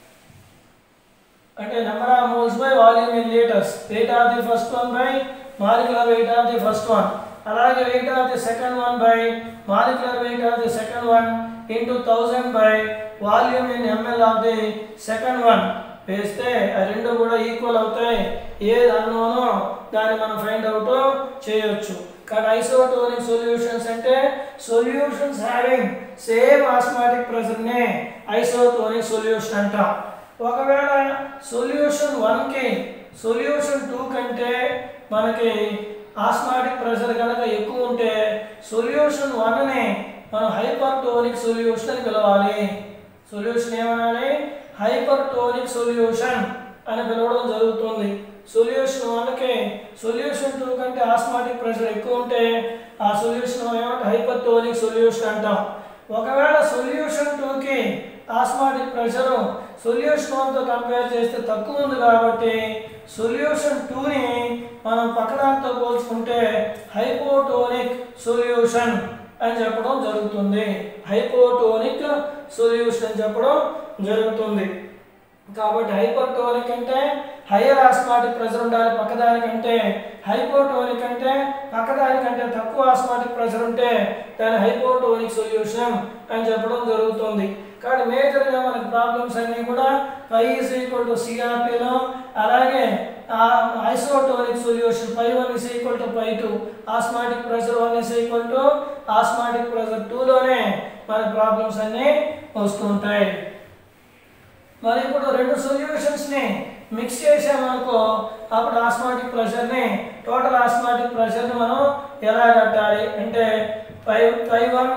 అంటే number of moles by volume in litres weight of the first one by molecular weight of the first one అలాగే weight of the second one by molecular weight of the second one into thousand by volume in ml of the second one వేస్తే ఆ రెండు కూడా equal అవుతాయి ఏది అన్నోనో దాన్ని మనం find out చేయొచ్చు కానీ ఐసోటోనిక్ సొల్యూషన్స్ అంటే సొల్యూషన్స్ హ్యావింగ్ సేమ్ ఆస్మాటిక్ ప్రెషర్నే ఐసోటోనిక్ సొల్యూషన్ అంటాం ఒకవేళ సొల్యూషన్ వన్కి సొల్యూషన్ టూ కంటే మనకి ఆస్మాటిక్ ప్రెషర్ కనుక ఎక్కువ ఉంటే సొల్యూషన్ వన్ని మనం హైపర్టోనిక్ సొల్యూషన్ అని పిలవాలి సొల్యూషన్ ఏమనాలి హైపర్టోనిక్ సొల్యూషన్ అని పిలవడం జరుగుతుంది సొల్యూషన్ వన్కి సొల్యూషన్ టూ కంటే ఆస్మాటిక్ ప్రెషర్ ఎక్కువ ఉంటే ఆ సొల్యూషన్ ఏమంటే హైపర్టోనిక్ సొల్యూషన్ అంటాం ఒకవేళ సొల్యూషన్ టూకి ఆస్మాటిక్ ప్రెషర్ సొల్యూషన్ వన్తో కంపేర్ చేస్తే తక్కువ ఉంది కాబట్టి సొల్యూషన్ టూని మనం పక్కదాంతో పోల్చుకుంటే హైపోటోనిక్ సొల్యూషన్ అని చెప్పడం జరుగుతుంది హైపోటోనిక్ సొల్యూషన్ అని చెప్పడం జరుగుతుంది కాబట్టి హైపర్టోనిక్ అంటే హయ్యర్ ఆస్మాటిక్ ప్రెషర్ ఉండాలి పక్కదానికంటే హైపోటోనిక్ అంటే పక్కదానికంటే తక్కువ ఆస్మాటిక్ ప్రెషర్ ఉంటే దాని హైపోటోనిక్ సొల్యూషన్ అని చెప్పడం జరుగుతుంది కాబట్టి మేజర్గా మనకి ప్రాబ్లమ్స్ అన్నీ కూడా పై ఈజ్ ఈక్వల్ టు సిఆర్టీలో అలాగే isotonic solution pi one is equal to pi two osmotic pressure one is equal to osmotic pressure టూలోనే మన ప్రాబ్లమ్స్ అన్నీ వస్తుంటాయి మరి ఇప్పుడు రెండు సొల్యూషన్స్ని మిక్స్ చేసామనుకో అప్పుడు ఆస్మాటిక్ ప్రెషర్ని టోటల్ ఆస్మాటిక్ ప్రెషర్ని మనం ఎలా కట్టాలి అంటే pi pi one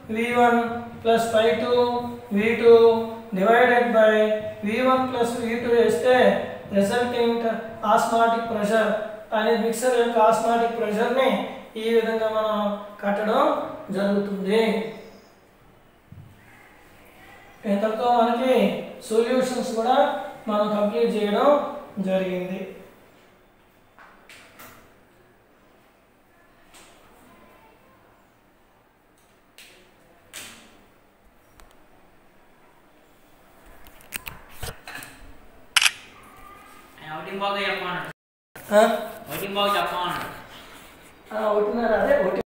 V one plus pi two V two divided by V one plus V two వేస్తే రిజల్టింగ్ ఆస్మాటిక్ ప్రెషర్ అనే మిక్సర్ యొక్క ఆస్మాటిక్ ప్రెషర్ని ఈ విధంగా మనం కట్టడం జరుగుతుంది ఇంతతో మనకి సొల్యూషన్స్ కూడా మనం కంప్లీట్ చేయడం జరిగింది ఒకటి బాగా చెప్పమన్నాడు ఆ? ఒకటి బాగా చెప్పమన్నాడు ఆ, ఒకటిన్నర అదే ఒకటి